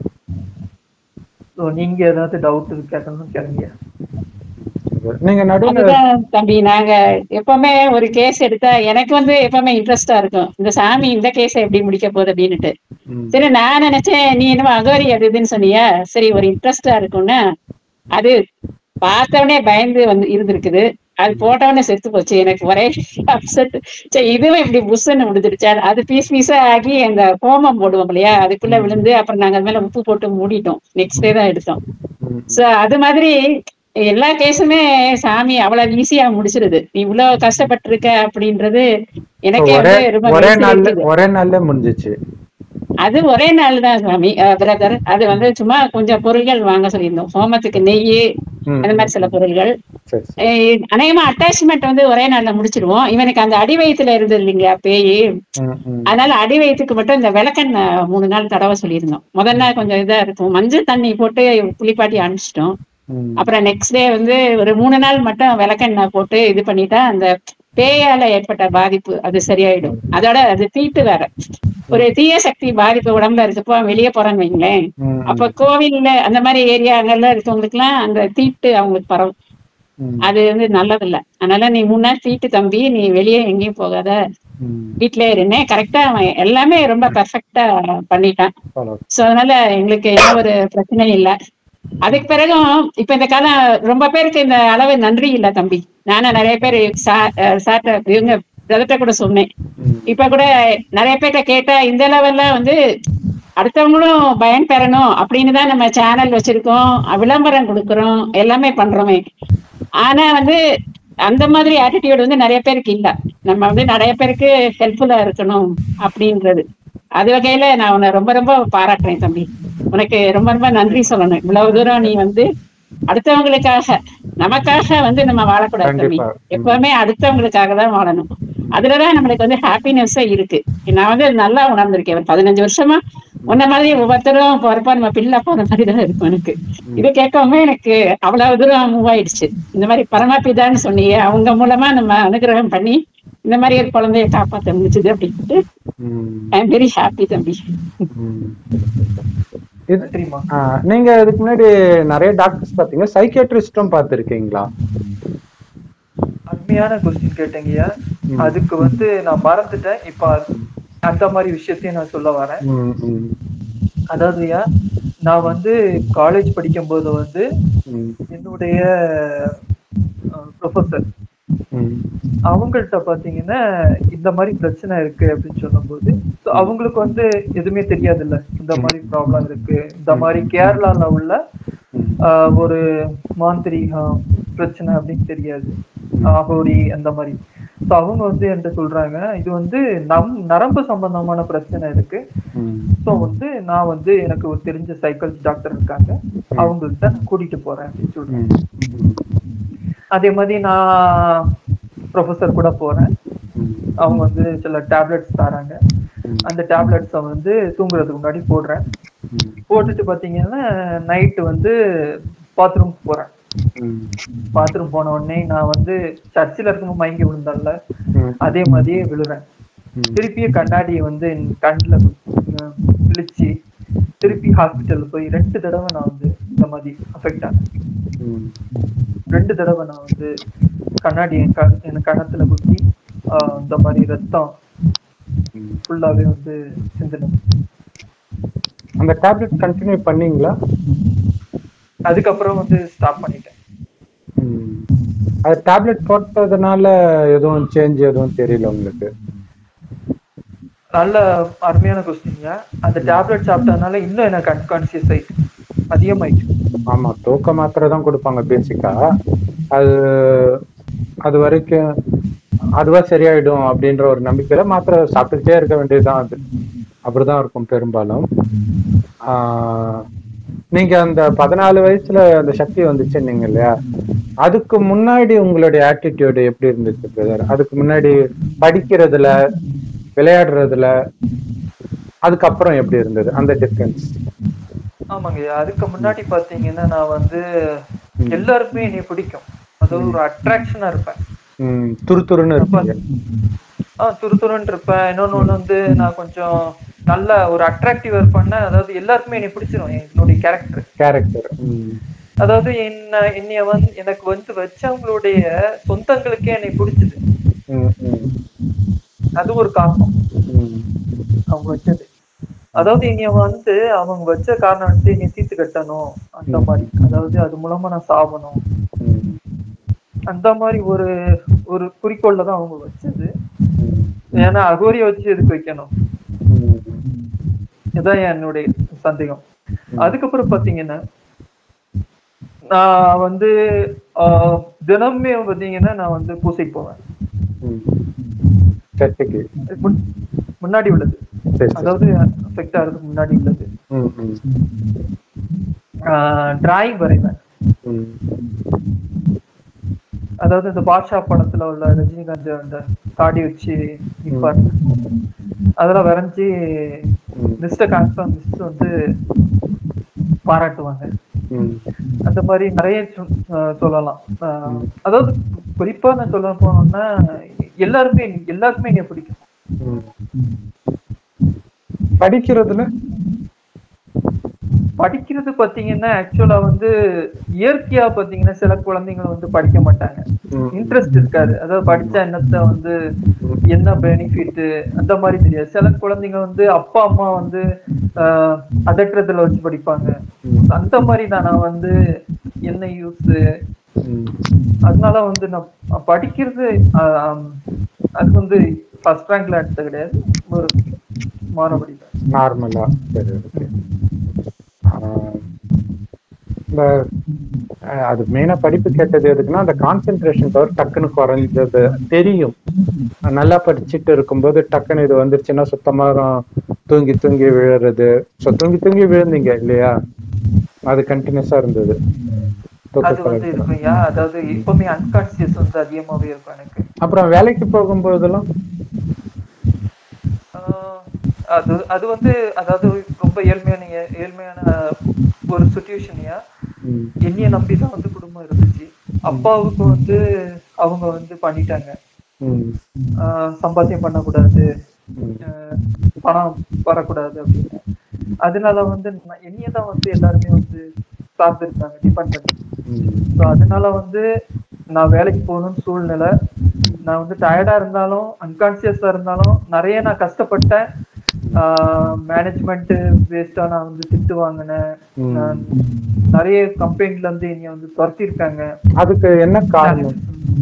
C: ஸோ நீங்க ஏதாவது டவுட் கேட்கணும்னு கேளுங்க
A: நீங்க நடுவுல
B: அதுதான் தம்பி நாங்க எப்பவுமே ஒரு கேஸ் எடுத்தா எனக்கு வந்து எப்பவுமே இன்ட்ரெஸ்டா இருக்கும் இந்த சாமி இந்த கேஸை எப்படி முடிக்க போகுது அப்படின்னுட்டு
A: ம்.
B: சரி நான் நினைச்சேன் நீ என்னமோ அகோரி அது இதுன்னு சொன்னியா சரி ஒரு இன்ட்ரெஸ்டா இருக்கும்னா அது பார்த்தவனே பயந்து வந்து இருந்திருக்குது அது போட்டவனே செத்து போச்சு எனக்கு ஒரே அப்செட் சரி இதுவும் இப்படி புஷ்ன்னு முடிஞ்சிருச்சா அது பீஸ் பீஸா ஆகி அந்த ஹோமம் போடுவோம் இல்லையா அதுக்குள்ள விழுந்து அப்புறம் நாங்க அது மேல உப்பு போட்டு மூடிட்டோம் நெக்ஸ்ட் டே தான் எடுத்தோம்
A: ம்.
B: சோ அது மாதிரி எல்லா கேஸுமே சாமி அவ்வளவு ஈஸியா முடிச்சிருது நீ இவ்வளவு கஷ்டப்பட்டிருக்க அப்படின்றது எனக்கே
A: ஒரே
B: வந்து ரொம்ப
A: ஒரே
B: மெய்சில்
A: நாள்ல
B: இருக்குது.
A: ஒரே நாள்ல முடிஞ்சிச்சு
B: அது ஒரே நாள் தான் சுவாமி பிரதர் அது வந்து சும்மா கொஞ்சம் பொருள்கள் வாங்க சொல்லியிருந்தோம் ஹோமத்துக்கு நெய்
A: ம்.
B: அந்த மாதிரி சில பொருள்கள்
A: சரி சரி.
B: அஹ் அநேகமா அட்டாச்மெண்ட் வந்து ஒரே நாள்ல முடிச்சிருவோம் இவனுக்கு அந்த அடி வயித்துல இருந்தது இல்லைங்களா பேய்
A: ம், ம்.
B: அதனால அடி வயிற்றுக்கு மட்டும் இந்த விளக்கெண்ணெய் மூணு நாள் தடவை சொல்லியிருந்தோம் முதல் நாள் கொஞ்சம் இதா இருக்கும் மஞ்சள் தண்ணி போட்டு குளிப்பாட்டி அனுப்பிச்சிட்டோம்
A: ம்.
B: அப்புறம் நெக்ஸ்ட் டே வந்து ஒரு மூணு நாள் மட்டும் விளக்கெண்ணெய் போட்டு இது பண்ணிட்டா அந்த பேயால ஏற்பட்ட பாதிப்பு அது சரியாயிடும் அதோட அது தீட்டு வேற ஒரு தீய சக்தி பாதிப்பு உடம்புல இருக்கப்போ வெளியே போறோன்னு வைங்களேன்
A: ம்,
B: அப்ப கோவில்ல அந்த மாதிரி ஏரியாங்கள்ல இருக்கவங்களுக்கு எல்லாம் அந்த தீட்டு அவங்களுக்கு பரவும்
A: ம்.
B: அது வந்து நல்லதில்ல அதனால நீ மூணு நாள் தீட்டு தம்பி நீ வெளியே எங்கேயும் போகாத
A: ம்.
B: வீட்லயே இருந்தேன் கரெக்டா அவன் எல்லாமே ரொம்ப பெர்ஃபெக்டா பண்ணிட்டான்
A: follow.
B: சோ அதனால எங்களுக்கு எந்த ஒரு பிரச்சனையும் இல்ல அதுக்கு பிறகும் இப்ப இந்த காலம் ரொம்ப பேருக்கு இந்த அளவு நன்றி இல்ல தம்பி நானும் நிறைய பேர் சார்ட்ட இவங்க பிரதர்ட்ட கூட சொன்னேன்
A: ம்.
B: இப்ப கூட நிறைய பேர்ட்ட கேட்டா இந்த லெவல்ல வந்து அடுத்தவங்களும் பயன் பெறணும் அப்படின்னு தான் நம்ம சேனல் வச்சிருக்கோம் விளம்பரம் கொடுக்கறோம் எல்லாமே பண்றோமே ஆனா வந்து அந்த மாதிரி ஆட்டிடியூட் வந்து நிறைய பேருக்கு இல்ல நம்ம வந்து நிறைய பேருக்கு ஹெல்ப்ஃபுல்லா இருக்கணும் அப்படின்றது அது வகையில நான் உன்னை ரொம்ப ரொம்ப பாராட்டுறேன் தம்பி உனக்கு ரொம்ப ரொம்ப நன்றி சொல்லணும் இவ்வளவு தூரம் நீ வந்து அடுத்தவங்களுக்காக நமக்காக வந்து நம்ம வாழக்கூடாது தம்பி
A: கண்டிப்பா.
B: எப்பவுமே அடுத்தவங்களுக்காக தான் வாழணும் அதுலதான் நம்மளுக்கு வந்து ஹாப்பினஸ்ஸா இருக்கு நான் வந்து நல்லா உணர்ந்திருக்கேன் ஒரு பதினஞ்சு வருஷமா உன்ன மாதிரி ஒவ்வொருத்தரும் போறப்ப நம்ம பிள்ளை போற மாதிரி தான் இருக்கும் எனக்கு இது கேட்காம எனக்கு அவ்வளவு தூரம் மூவ் ஆயிடுச்சு இந்த மாதிரி பரமபிதான்னு சொன்னீங்க அவங்க மூலமா நம்ம அனுகிரகம் பண்ணி இந்த மாதிரி ஒரு குழந்தைய காப்பாத்த முடிச்சுது அப்படின்ட்டு
A: ம்.
B: ஐ எம் வெரி ஹாப்பி தம்பி
A: ம். இது
C: நன்றிம்மா
A: ஆ, நீங்க இதுக்கு முன்னாடி நிறைய டாக்டர்ஸ் பாத்தீங்க சைக்கியாட்ரிஸ்டும் பார்த்திருக்கீங்களா
C: அருமையான கொஸ்டின் கேட்டீங்கய்யா
A: ம்.
C: அதுக்கு வந்து நான் மறந்துட்டேன் இப்ப அது- அந்த மாதிரி விஷயத்தையும் நான் சொல்ல வரேன்
A: ம், ம்,
C: அதாவதுயா நான் வந்து காலேஜ் படிக்கும்போது வந்து
A: ம்,
C: என்னுடைய ப்ரொஃபஸர்
A: ம்,
C: அவங்கள்ட்ட பாத்தீங்கன்னா இந்த மாதிரி பிரச்சனை இருக்கு அப்படின்னு சொல்லும்போது so அவங்களுக்கு வந்து எதுவுமே தெரியாதுல்ல இந்த மாதிரி ப்ராப்ளம் இருக்கு இந்த மாதிரி கேரளால உள்ள
A: ம்,
C: ஆஹ், ஒரு மாந்திரீகம் பிரச்சனை அப்படின்னு தெரியாது ஆகோரி அந்த மாதிரி ஸோ அவங்க வந்து என்கிட்ட சொல்றாங்க இது வந்து நம் நரம்பு சம்பந்தமான பிரச்சனை இருக்கு
A: ம்,
C: ஸோ வந்து நான் வந்து எனக்கு ஒரு தெரிஞ்ச சைக்கிள் டாக்டர் இருக்காங்க அவங்கள்ட்ட நான் கூட்டிட்டு போறேன் அப்படின்னு சொல்றேன்
A: ம், ம்,
C: அதே மாதிரி நான் ப்ரொஃபஸர் கூட போறேன்
A: ம்,
C: அவங்க வந்து சில டேப்லெட்ஸ் தராங்க
A: ம்.
C: அந்த டேப்லெட்ஸை வந்து தூங்குறதுக்கு முன்னாடி போடுறேன்
A: ம்,
C: போட்டுட்டு பாத்தீங்கன்னா நைட்டு வந்து பாத்ரூம் போறேன்
A: ம்,
C: பாத்ரூம் போன உடனே நான் வந்து சர்ச்சில் இருக்கும்போது மயங்கி விழுந்தேன்ல
A: ம்,
C: அதே மாதிரியே விழுறேன்
A: ம்.
C: திருப்பியும் கண்ணாடியை வந்து என் கண்ணில் விழிச்சு திருப்பி ஹாஸ்பிட்டல் போய் ரெண்டு தடவை நான் வந்து இந்த மாதிரி அஃபெக்ட் ஆனேன்
A: ம்,
C: ரெண்டு தடவை நான் வந்து கண்ணாடி என் கண் என் கணத்துல குத்தி ஆஹ், இந்த மாதிரி ரத்தம்
A: ம்.
C: ஃபுல்லாவே வந்து சிந்தினேன்
A: அந்த டேப்லெட் கண்டினியூ பண்ணீங்களா
C: அதுக்கப்புறம் வந்து ஸ்டாப் பண்ணிட்டேன்
A: ம். அது டேப்லெட் போட்டதுனால எதுவும் சேஞ்ச் எதுவும் தெரியல உங்களுக்கு
C: நல்ல அருமையான கொஸ்டின்ங்க அந்த டேப்லெட் சாப்பிட்டதுனால இன்னும் எனக்கு அன்கான்சியஸ் ஆயிட்டு அதிகமாயிட்டு
A: ஆமா தூக்க மாத்திரை தான் கொடுப்பாங்க பேசிக்கா அது அது வரைக்கும் அதுவா சரியாயிடும் அப்படின்ற ஒரு நம்பிக்கையில மாத்திரை சாப்பிட்டுக்கிட்டே இருக்க வேண்டியதுதான் அது அப்படிதான் இருக்கும் பெரும்பாலும் ஆஹ் நீங்க அந்த பதினாலு வயசுல அந்த சக்தி வந்துச்சுன்னீங்க இல்லையா அதுக்கு முன்னாடி உங்களுடைய ஆட்டிடியூடு எப்படி இருந்துச்சு பிரதர் அதுக்கு முன்னாடி படிக்கிறதுல விளையாடுறதுல அதுக்கப்புறம் எப்படி இருந்தது அந்த டிஃபரன்ஸ்
C: ஆமாங்க அதுக்கு முன்னாடி பாத்தீங்கன்னா நான் வந்து எல்லாருக்குமே என்னை பிடிக்கும் அதாவது ஒரு அட்ராக்ஷனா இருப்பேன்
A: ம் துரு துருன்னு இருப்பீங்க
C: ஆஹ் துரு துருன்னு இருப்பேன் இன்னொன்னு ஒண்ணு வந்து நான் கொஞ்சம் நல்ல ஒரு அட்ராக்டிவா இருப்பேன்னா அதாவது எல்லாருக்குமே என்னை பிடிச்சிரும் என்னுடைய கேரக்டர்
A: கேரக்டர்
C: அதாவது என்ன என்னைய வந்து எனக்கு வந்து வச்சவங்களுடைய சொந்தங்களுக்கே என்னை பிடிச்சது அது ஒரு காரணம் அவங்க வச்சது அதாவது என்னைய வந்து அவங்க வச்ச காரணம் வந்து என்னை தீர்த்து கட்டணும் அந்த மாதிரி அதாவது அது மூலமா நான் சாவணும் அந்த மாதிரி ஒரு ஒரு குறிக்கோள்ல தான் அவங்க வச்சது ஏன்னா அகோரிய வச்சு எதுக்கு வைக்கணும் இதான் என்னுடைய சந்தேகம் அதுக்கப்புறம் பாத்தீங்கன்னா நான் வந்து ஆஹ், தினமுமே பாத்தீங்கன்னா நான் வந்து பூசைக்கு போவேன்
A: சர்ச்சைக்கு
C: முன்- முன்னாடி உள்ளது
A: சரி சரி
C: அதாவது அஃபெக்ட் ஆகிறதுக்கு முன்னாடி உள்ளது
A: ம், ம்,
C: டிராயிங் வரைவேன்
A: ம்,
C: அதாவது இந்த பாட்ஷா படத்துல உள்ள ரஜினிகாந்த் அந்த தாடி வச்சு நிப்பாரு அதெல்லாம் வரைஞ்சி
A: ம்,
C: மிஸ்டர் கான்ஃபர்ம் மிஸ் வந்து பாராட்டுவாங்க
A: ம்,
C: அந்த மாதிரி நிறைய சொ- அஹ் சொல்லலாம் அஹ் அதாவது குறிப்பா நான் சொல்ல போனோம்னா எல்லாருமே எல்லாருக்குமே என்னை பிடிக்கும்
A: ம். படிக்கிறதுல
C: படிக்கிறது பாத்தீங்கன்னா ஆக்சுவலா வந்து இயற்கையா பாத்தீங்கன்னா சில குழந்தைங்க வந்து படிக்க மாட்டாங்க
A: ம்,
C: இன்ட்ரெஸ்ட் இருக்காது அதாவது படிச்சா என்னத்த வந்து என்ன பெனிஃபிட் அந்த மாதிரி தெரியாது சில குழந்தைங்க வந்து அப்பா அம்மா வந்து ஆஹ் அதட்டுறதுல வச்சு படிப்பாங்க
A: ம்,
C: அந்த மாதிரி தான் நான் வந்து என்ன யூஸ்
A: ம்.
C: அதனால வந்து நான் படிக்கிறது ஆஹ் ஆம், அது வந்து ஃபர்ஸ்ட் ரேங்க்ல எடுத்தது கிடையாது ஒரு மாணவடி தான்
A: நார்மலா சரி ஓகே இந்த அஹ், அது மெயினா படிப்பு கேட்டது எதுக்குன்னா அந்த கான்சென்ட்ரேஷன் பவர் டக்குன்னு குறைஞ்சது தெரியும் நல்லா படிச்சுட்டு இருக்கும்போது டக்குன்னு இது வந்துருச்சுன்னா சுத்தமா தூங்கி தூங்கி விழுறது ஸோ தூங்கி தூங்கி விழுந்தீங்க இல்லையா அது கண்டினியூஸா இருந்தது தூக்க
C: அது வந்து
A: கலக்கத்துல.
C: இருக்கும்யா அதாவது எப்பவுமே அன்கான்சியஸ் வந்து அதிகமாவே இருக்கும் எனக்கு
A: அப்புறம் வேலைக்கு போகும்போதெல்லாம்
C: ஆஹ் அது அது வந்து அதாவது ரொம்ப ஏழ்மையான ஏ- ஏழ்மையான ஒரு சுச்சுவேஷன்யா
A: ம்,
C: என்னைய நம்பி தான் வந்து குடும்பம் இருந்துச்சு அப்பாவுக்கு வந்து அவங்க வந்து பண்ணிட்டாங்க
A: ம்,
C: ஆஹ் சம்பாத்தியம் பண்ணக்கூடாது
A: ம்,
C: ஆஹ் பணம் வரக்கூடாது அப்படின்னு அதனால வந்து நான் என்னைய தான் வந்து எல்லாருமே வந்து சார்ந்திருக்காங்க டிபெண்ட் பண்ணி
A: ம்,
C: ஸோ அதனால வந்து நான் வேலைக்கு போகணும்னு சூழ்நிலை நான் வந்து டயர்டா இருந்தாலும் அன்கான்சியஸா இருந்தாலும் நிறைய நான் கஷ்டப்பட்டேன் மேனேஜ்மெண்ட் வேஸ்டா நான் வந்து திட்டு வாங்கினேன்
A: ம்.
C: நான் நிறைய கம்பெனில இருந்து என்னைய வந்து துரத்திருக்காங்க
A: அதுக்கு என்ன காரணம்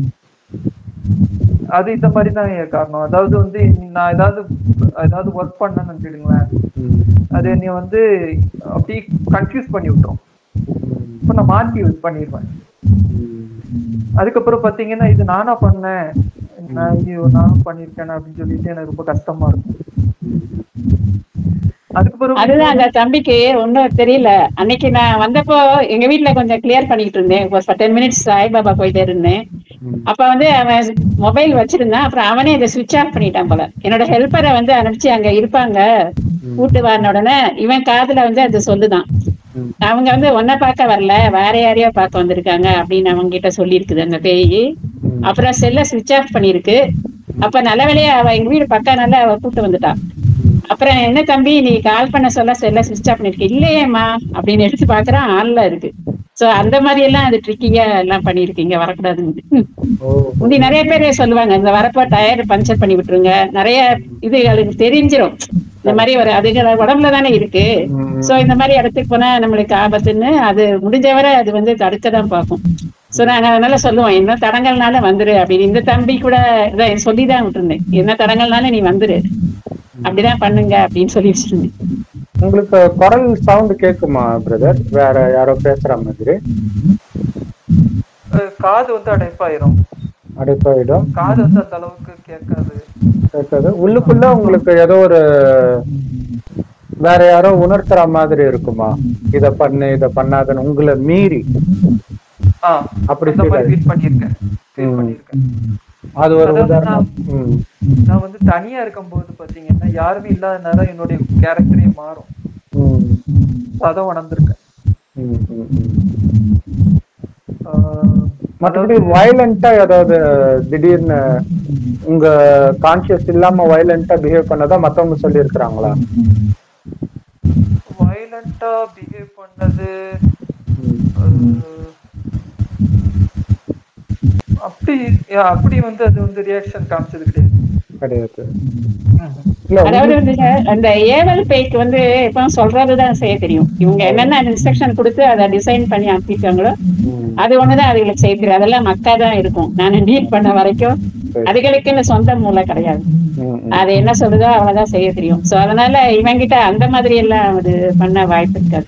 C: அது இந்த மாதிரி தான் என் காரணம் அதாவது வந்து நான் ஏதாவது ஏதாவது ஒர்க் பண்ணேன்னு வச்சுடுங்களேன்
A: ம்,
C: அது என்னைய வந்து அப்படியே கன்ஃபியூஸ் பண்ணி விட்டுரும்
A: ம்,
C: இப்போ நான் மாற்றி பண்ணிடுவேன்
A: ம்.
C: அதுக்கப்புறம் பாத்தீங்கன்னா இது நானா பண்ணேன் நான் ஐயோ நானும் பண்ணிருக்கேன் அப்படின்னு சொல்லிட்டு எனக்கு ரொம்ப கஷ்டமா இருக்கும் அதுக்கப்புறம்
B: அதுதான் அந்த தம்பிக்கு ஒன்றும் தெரியல அன்னைக்கு நான் வந்தப்போ எங்க வீட்ல கொஞ்சம் கிளியர் பண்ணிட்டு இருந்தேன் ஒரு டென் மினிட்ஸ் சாய்பாபா போயிட்டே இருந்தேன்
A: ம்.
B: அப்ப வந்து அவன் மொபைல் வச்சிருந்தான் அப்புறம் அவனே இதை சுவிட்ச் ஆஃப் பண்ணிட்டான் போல என்னோட ஹெல்ப்பரை வந்து அனுப்பிச்சு அங்க இருப்பாங்க கூட்டு வரன உடனே இவன் காதுல வந்து அது சொல்லுதான்
A: ம்.
B: அவங்க வந்து உன்னை பார்க்க வரல வேற யாரையோ பார்க்க வந்திருக்காங்க அப்படின்னு அவங்க கிட்ட சொல்லியிருக்குது அந்த பேய்
A: ம்.
B: அப்புறம் செல்ல சுவிட்ச் ஆஃப் பண்ணிருக்கு அப்ப நல்ல வேலையா அவ எங்க வீடு பக்கம் நல்லா அவ கூட்டு வந்துட்டா அப்புறம் என்ன தம்பி நீ கால் பண்ண சொல்ல செல்ல சுவிட்ச் ஆஃப் பண்ணிருக்க இல்லையேம்மா அப்படின்னு எடுத்து பாக்குறான் ஆன்ல இருக்கு சோ அந்த மாதிரி எல்லாம் அது ட்ரிக்கிங்கா எல்லாம் பண்ணிருக்கீங்க வரக்கூடாதுன்னு
A: ஓ
B: முந்தி நிறைய பேர் சொல்லுவாங்க இந்த வரப்போ டயர் பஞ்சர் பண்ணி விட்டுருங்க நிறைய இது அதுக்கு தெரிஞ்சிரும் இந்த மாதிரி ஒரு அதுக்கு உடம்புல தானே இருக்கு
A: ம்.
B: சோ இந்த மாதிரி இடத்துக்கு போனா நம்மளுக்கு ஆபத்துன்னு அது முடிஞ்சவரை அது வந்து தடுக்க தான் பார்க்கும் சோ நாங்க அதனால சொல்லுவோம் என்ன தடங்கள்னால வந்துரு அப்படின்னு இந்த தம்பி கூட இதான் சொல்லி தான் விட்டுருந்தேன் என்ன தடங்கள்னால நீ வந்துரு அப்படிதான் பண்ணுங்க அப்படின்னு சொல்லி வச்சிருந்தேன்
A: உங்களுக்கு குரல் சவுண்ட் கேக்குமா பிரதர் வேற யாரோ பேசுற மாதிரி
C: அஹ் காது வந்து அடைப்பாயிரும்
A: அடுப்பாயிடும்
C: காது வந்து அந்த அளவுக்கு கேட்காது
A: கேட்காது உள்ளுக்குள்ள உங்களுக்கு ஏதோ ஒரு வேற யாரோ உணர்த்துற மாதிரி இருக்குமா இத பண்ணு இத பண்ணாதன்னு உங்களை மீறி
C: ஆஹ்
A: அப்படி
C: அந்த மாதிரி
A: feel
C: ஃபீல் பண்ணியிருக்கேன் ஃபீல்
A: ம்.
C: பண்ணியிருக்கேன்
A: அது ஒரு
C: அதாவது
A: உதாரணம் ம்
C: நான் வந்து தனியா இருக்கும்போது பாத்தீங்கன்னா யாருமே இல்லாதனால என்னுடைய கேரக்டரே மாறும்
A: ம்
C: அதான் உணர்ந்திருக்கேன்
A: ம், ம், ம்.
C: ஆஹ்
A: மற்றபடி வயலண்டா ஏதாவது திடீர்னு உங்க கான்சியஸ் இல்லாம வயலண்டா பிஹேவ் பண்ணதா மத்தவங்க சொல்லி இருக்கிறாங்களா
C: வயலண்டா பிஹேவ் பண்ணது அஹ், அப்படி அப்படி வந்து அது வந்து ரியாக்ஷன் காமிச்சது கிடையாது
A: கிடையாது இல்ல
B: அதாவது வந்து அந்த ஏவல் பேய்க்கு வந்து இப்போ சொல்றதுதான் செய்ய தெரியும் இவங்க என்னென்ன இன்ஸ்ட்ரக்ஷன் கொடுத்து அதை டிசைன் பண்ணி அனுப்பியிருக்காங்களோ
A: ம்,
B: அது ஒண்ணுதான் அதுகளுக்கு செய்ய தெரியும் அதெல்லாம் மக்கா தான் இருக்கும் நான் டீல் பண்ண வரைக்கும் அதுகளுக்குன்னு சொந்த மூளை கிடையாது
A: ம், ம்.
B: அது என்ன சொல்லுதோ அவ்வளவுதான் செய்ய தெரியும் சோ அதனால இவங்கிட்ட அந்த மாதிரி எல்லாம் அது பண்ண வாய்ப்பு இருக்காது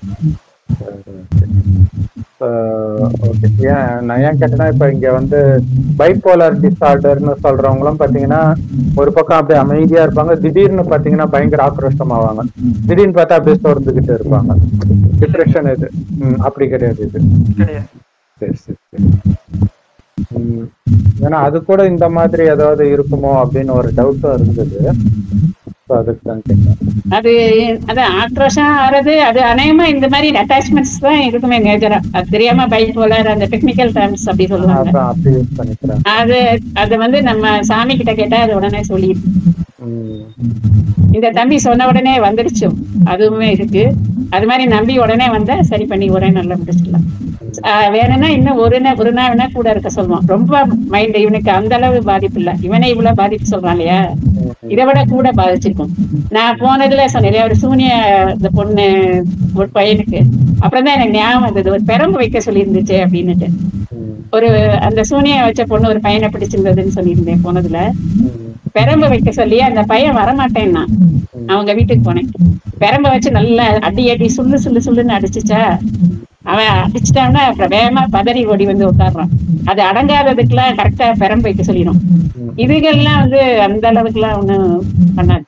A: ஓகே ஏன் நான் ஏன் கேட்டேன்னா இப்ப இங்க வந்து பைப்போலார் டிசார்டர்னு சொல்றவங்களும் பாத்தீங்கன்னா ஒரு பக்கம் அப்படியே அமைதியா இருப்பாங்க திடீர்னு பாத்தீங்கன்னா பயங்கர ஆக்ரோஷமாவாங்க திடீர்னு பார்த்தா அப்படியே சோர்ந்துகிட்டு இருப்பாங்க டிப்ரெஷன் இது ம், அப்படி கிடையாது இது
C: கிடையாது
A: சரி சரி சரி ம், ஏன்னா அது கூட இந்த மாதிரி ஏதாவது இருக்குமோ அப்படின்னு ஒரு டவுட்டும் இருந்தது So அதுக்கு தான் கேட்டேன்
B: அது அதான் ஆக்ரோஷம் ஆறது அது அநேகமா இந்த மாதிரி அட்டாச்மெண்ட்ஸ் தான் இருக்குமே மேஜரா அது தெரியாம பைக் போலர் அந்த டெக்னிக்கல் டேர்ம்ஸ் அப்படி சொல்லுவாங்க
A: அதான் அப்படி யூஸ் பண்ணிக்கிறேன்
B: அது அது வந்து நம்ம சாமி கிட்ட கேட்டா அது உடனே சொல்லிடுது
A: ம்,
B: இந்த தம்பி சொன்ன உடனே வந்துடுச்சு அதுவுமே இருக்கு அது மாதிரி நம்பி உடனே வந்தா சரி பண்ணி உடனே நல்லா முடிச்சிடலாம் ஆஹ் வேணும்னா இன்னும் ஒரு நா- ஒரு நாள் வேணா கூட இருக்க சொல்லுவான் ரொம்ப மைண்ட் இவனுக்கு அந்த அளவு பாதிப்பு இல்ல இவனே இவ்வளவு பாதிப்பு சொல்றான் இல்லையா இதை விட கூட பாதிச்சிருக்கும் நான் போனதுல சொன்னேன் இல்லையா, ஒரு சூனிய இந்த பொண்ணு ஒரு பையனுக்கு அப்புறம் தான் எனக்கு ஞாபகம் வந்தது ஒரு பெரம்பு வைக்க சொல்லி இருந்துச்சு அப்படின்னுட்டு
A: ம்,
B: ஒரு அந்த சூனிய வச்ச பொண்ணு ஒரு பையனை பிடிச்சிருந்ததுன்னு சொல்லியிருந்தேன் போனதுல
A: ம்,
B: பெரம்பு வைக்க சொல்லி அந்த பையன் வரமாட்டேன்னா அவங்க வீட்டுக்கு போனேன் பெரம்ப வச்சு நல்லா அடி அடி சுள்ளு சுள்ளு சுள்ளுன்னு அடிச்சுச்சா அவன் அடிச்சிட்டான்னா அப்புறம் வேகமா பதறி ஓடி வந்து உட்காடுறான் அது அடங்காததுக்கெல்லாம் கரெக்டா பெரம்பு வைக்க சொல்லிடும்
A: ம்.
B: இதுகள்லாம் வந்து அந்த அளவுக்குலாம் ஒண்ணும் பண்ணாது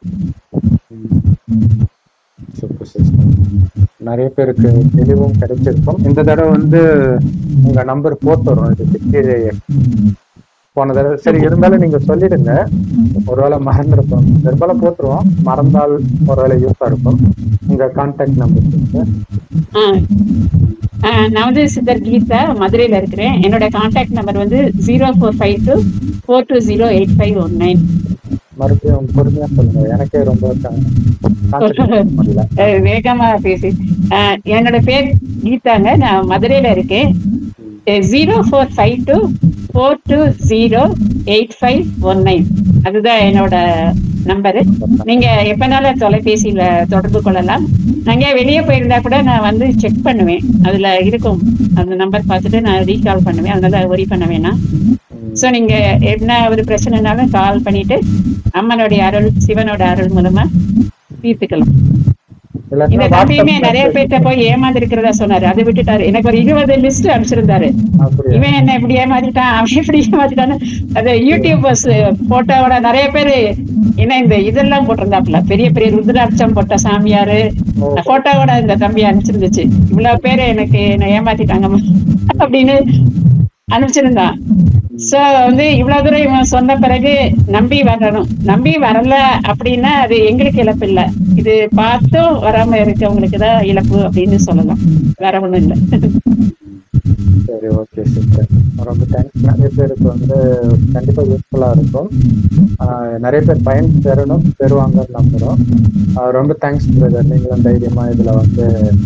A: சூப்பர் சிஸ்டர் நிறைய பேருக்கு தெளிவும் கிடைச்சிருக்கும் இந்த தடவை வந்து உங்க நம்பர் போட்டு வரும் இதுக்கு கீழே போன தடவை சரி இருந்தாலும் நீங்க சொல்லிடுங்க ஒருவேளை மறந்துருப்போம் பெரும்பாலும் போட்டுருவோம் மறந்தால் ஒருவேளை யூஸா இருக்கும் உங்க கான்டாக்ட் நம்பர்
B: ஆஹ் ஆஹ் நான் வந்து சித்தர் கீதா மதுரையில இருக்கிறேன் என்னோட கான்டாக்ட் நம்பர் வந்து zero four five two four two zero eight five one nine
A: மறுபடியும் பொறுமையா சொல்லுங்க எனக்கே ரொம்ப க- concentrate பண்ண முடியல
B: வேகமா பேசி ஆஹ் என்னோட பேர் கீதாங்க நான் மதுரையில இருக்கேன் zero four five two four two zero eight five one nine அதுதான் என்னோட நம்பரு நீங்க எப்பனாலும் தொலைபேசியில தொடர்பு கொள்ளலாம் நாங்க வெளியே போயிருந்தா கூட நான் வந்து செக் பண்ணுவேன் அதுல இருக்கும் அந்த நம்பர் பார்த்துட்டு நான் ரீகால் பண்ணுவேன் அதனால ஒரி பண்ண வேணாம் சோ நீங்க என்ன ஒரு பிரச்சனைனாலும் கால் பண்ணிட்டு அம்மனுடைய அருள் சிவனோட அருள் மூலமா தீர்த்துக்கலாம்
A: இல்லாட்டினா
B: இந்த தம்பியுமே
A: WhatsApp
B: நிறைய பேர்ட்ட போய் ஏமாந்து இருக்கிறதா சொன்னாரு அதை விட்டுட்டாரு எனக்கு ஒரு இருபது லிஸ்ட் அனுப்பிச்சிருந்தாரு
A: அப்படியா
B: இவன் என்ன இப்படி ஏமாத்திட்டான் அவன் இப்படி ஏமாத்திட்டான்னு அது யூடியூபர்ஸ் போட்டோவோட நிறைய பேரு என்ன இந்த இதெல்லாம் போட்டிருந்தாப்புல பெரிய பெரிய ருத்ராட்சம் போட்ட சாமியாரு
A: ஓ.
B: போட்டோவோட இந்த தம்பி அனுப்பிச்சிருந்துச்சு இவ்வளவு பேரு எனக்கு என்ன ஏமாத்திட்டாங்கம்மா அப்படின்னு அனுப்பிச்சிருந்தான் சோ வந்து இவ்வளவு தூரம் இவன் சொன்ன பிறகு நம்பி வரணும் நம்பி வரல அப்படின்னா அது எங்களுக்கு இழப்பு இல்ல இது பார்த்தும் வராம இருக்கவங்களுக்கு தான் இழப்பு அப்படின்னு சொல்லலாம் வேற ஒண்ணும் இல்ல
A: சரி ஓகே சிஸ்டர் ரொம்ப தேங்க்ஸ் நிறைய பேருக்கு வந்து கண்டிப்பா யூஸ்ஃபுல்லா இருக்கும் ஆஹ் நிறைய பேர் பயன் பெறணும் பெறுவாங்கன்னு நம்புறோம் ஆஹ் ரொம்ப தேங்க்ஸ் பிரதர் நீங்களும் தைரியமா இதுல வந்து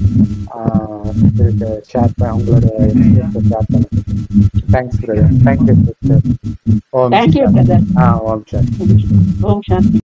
A: ஷேர் பண்ண உங்களோட ஷேர் பண்ணுங்க தேங்க்ஸ் பிரதர் தேங்க்யூ சிஸ்டர் ஓம்
B: தேங்க்யூ பிரதர்
A: ஆ ஓம் சார்
B: ஓம் சாந்தி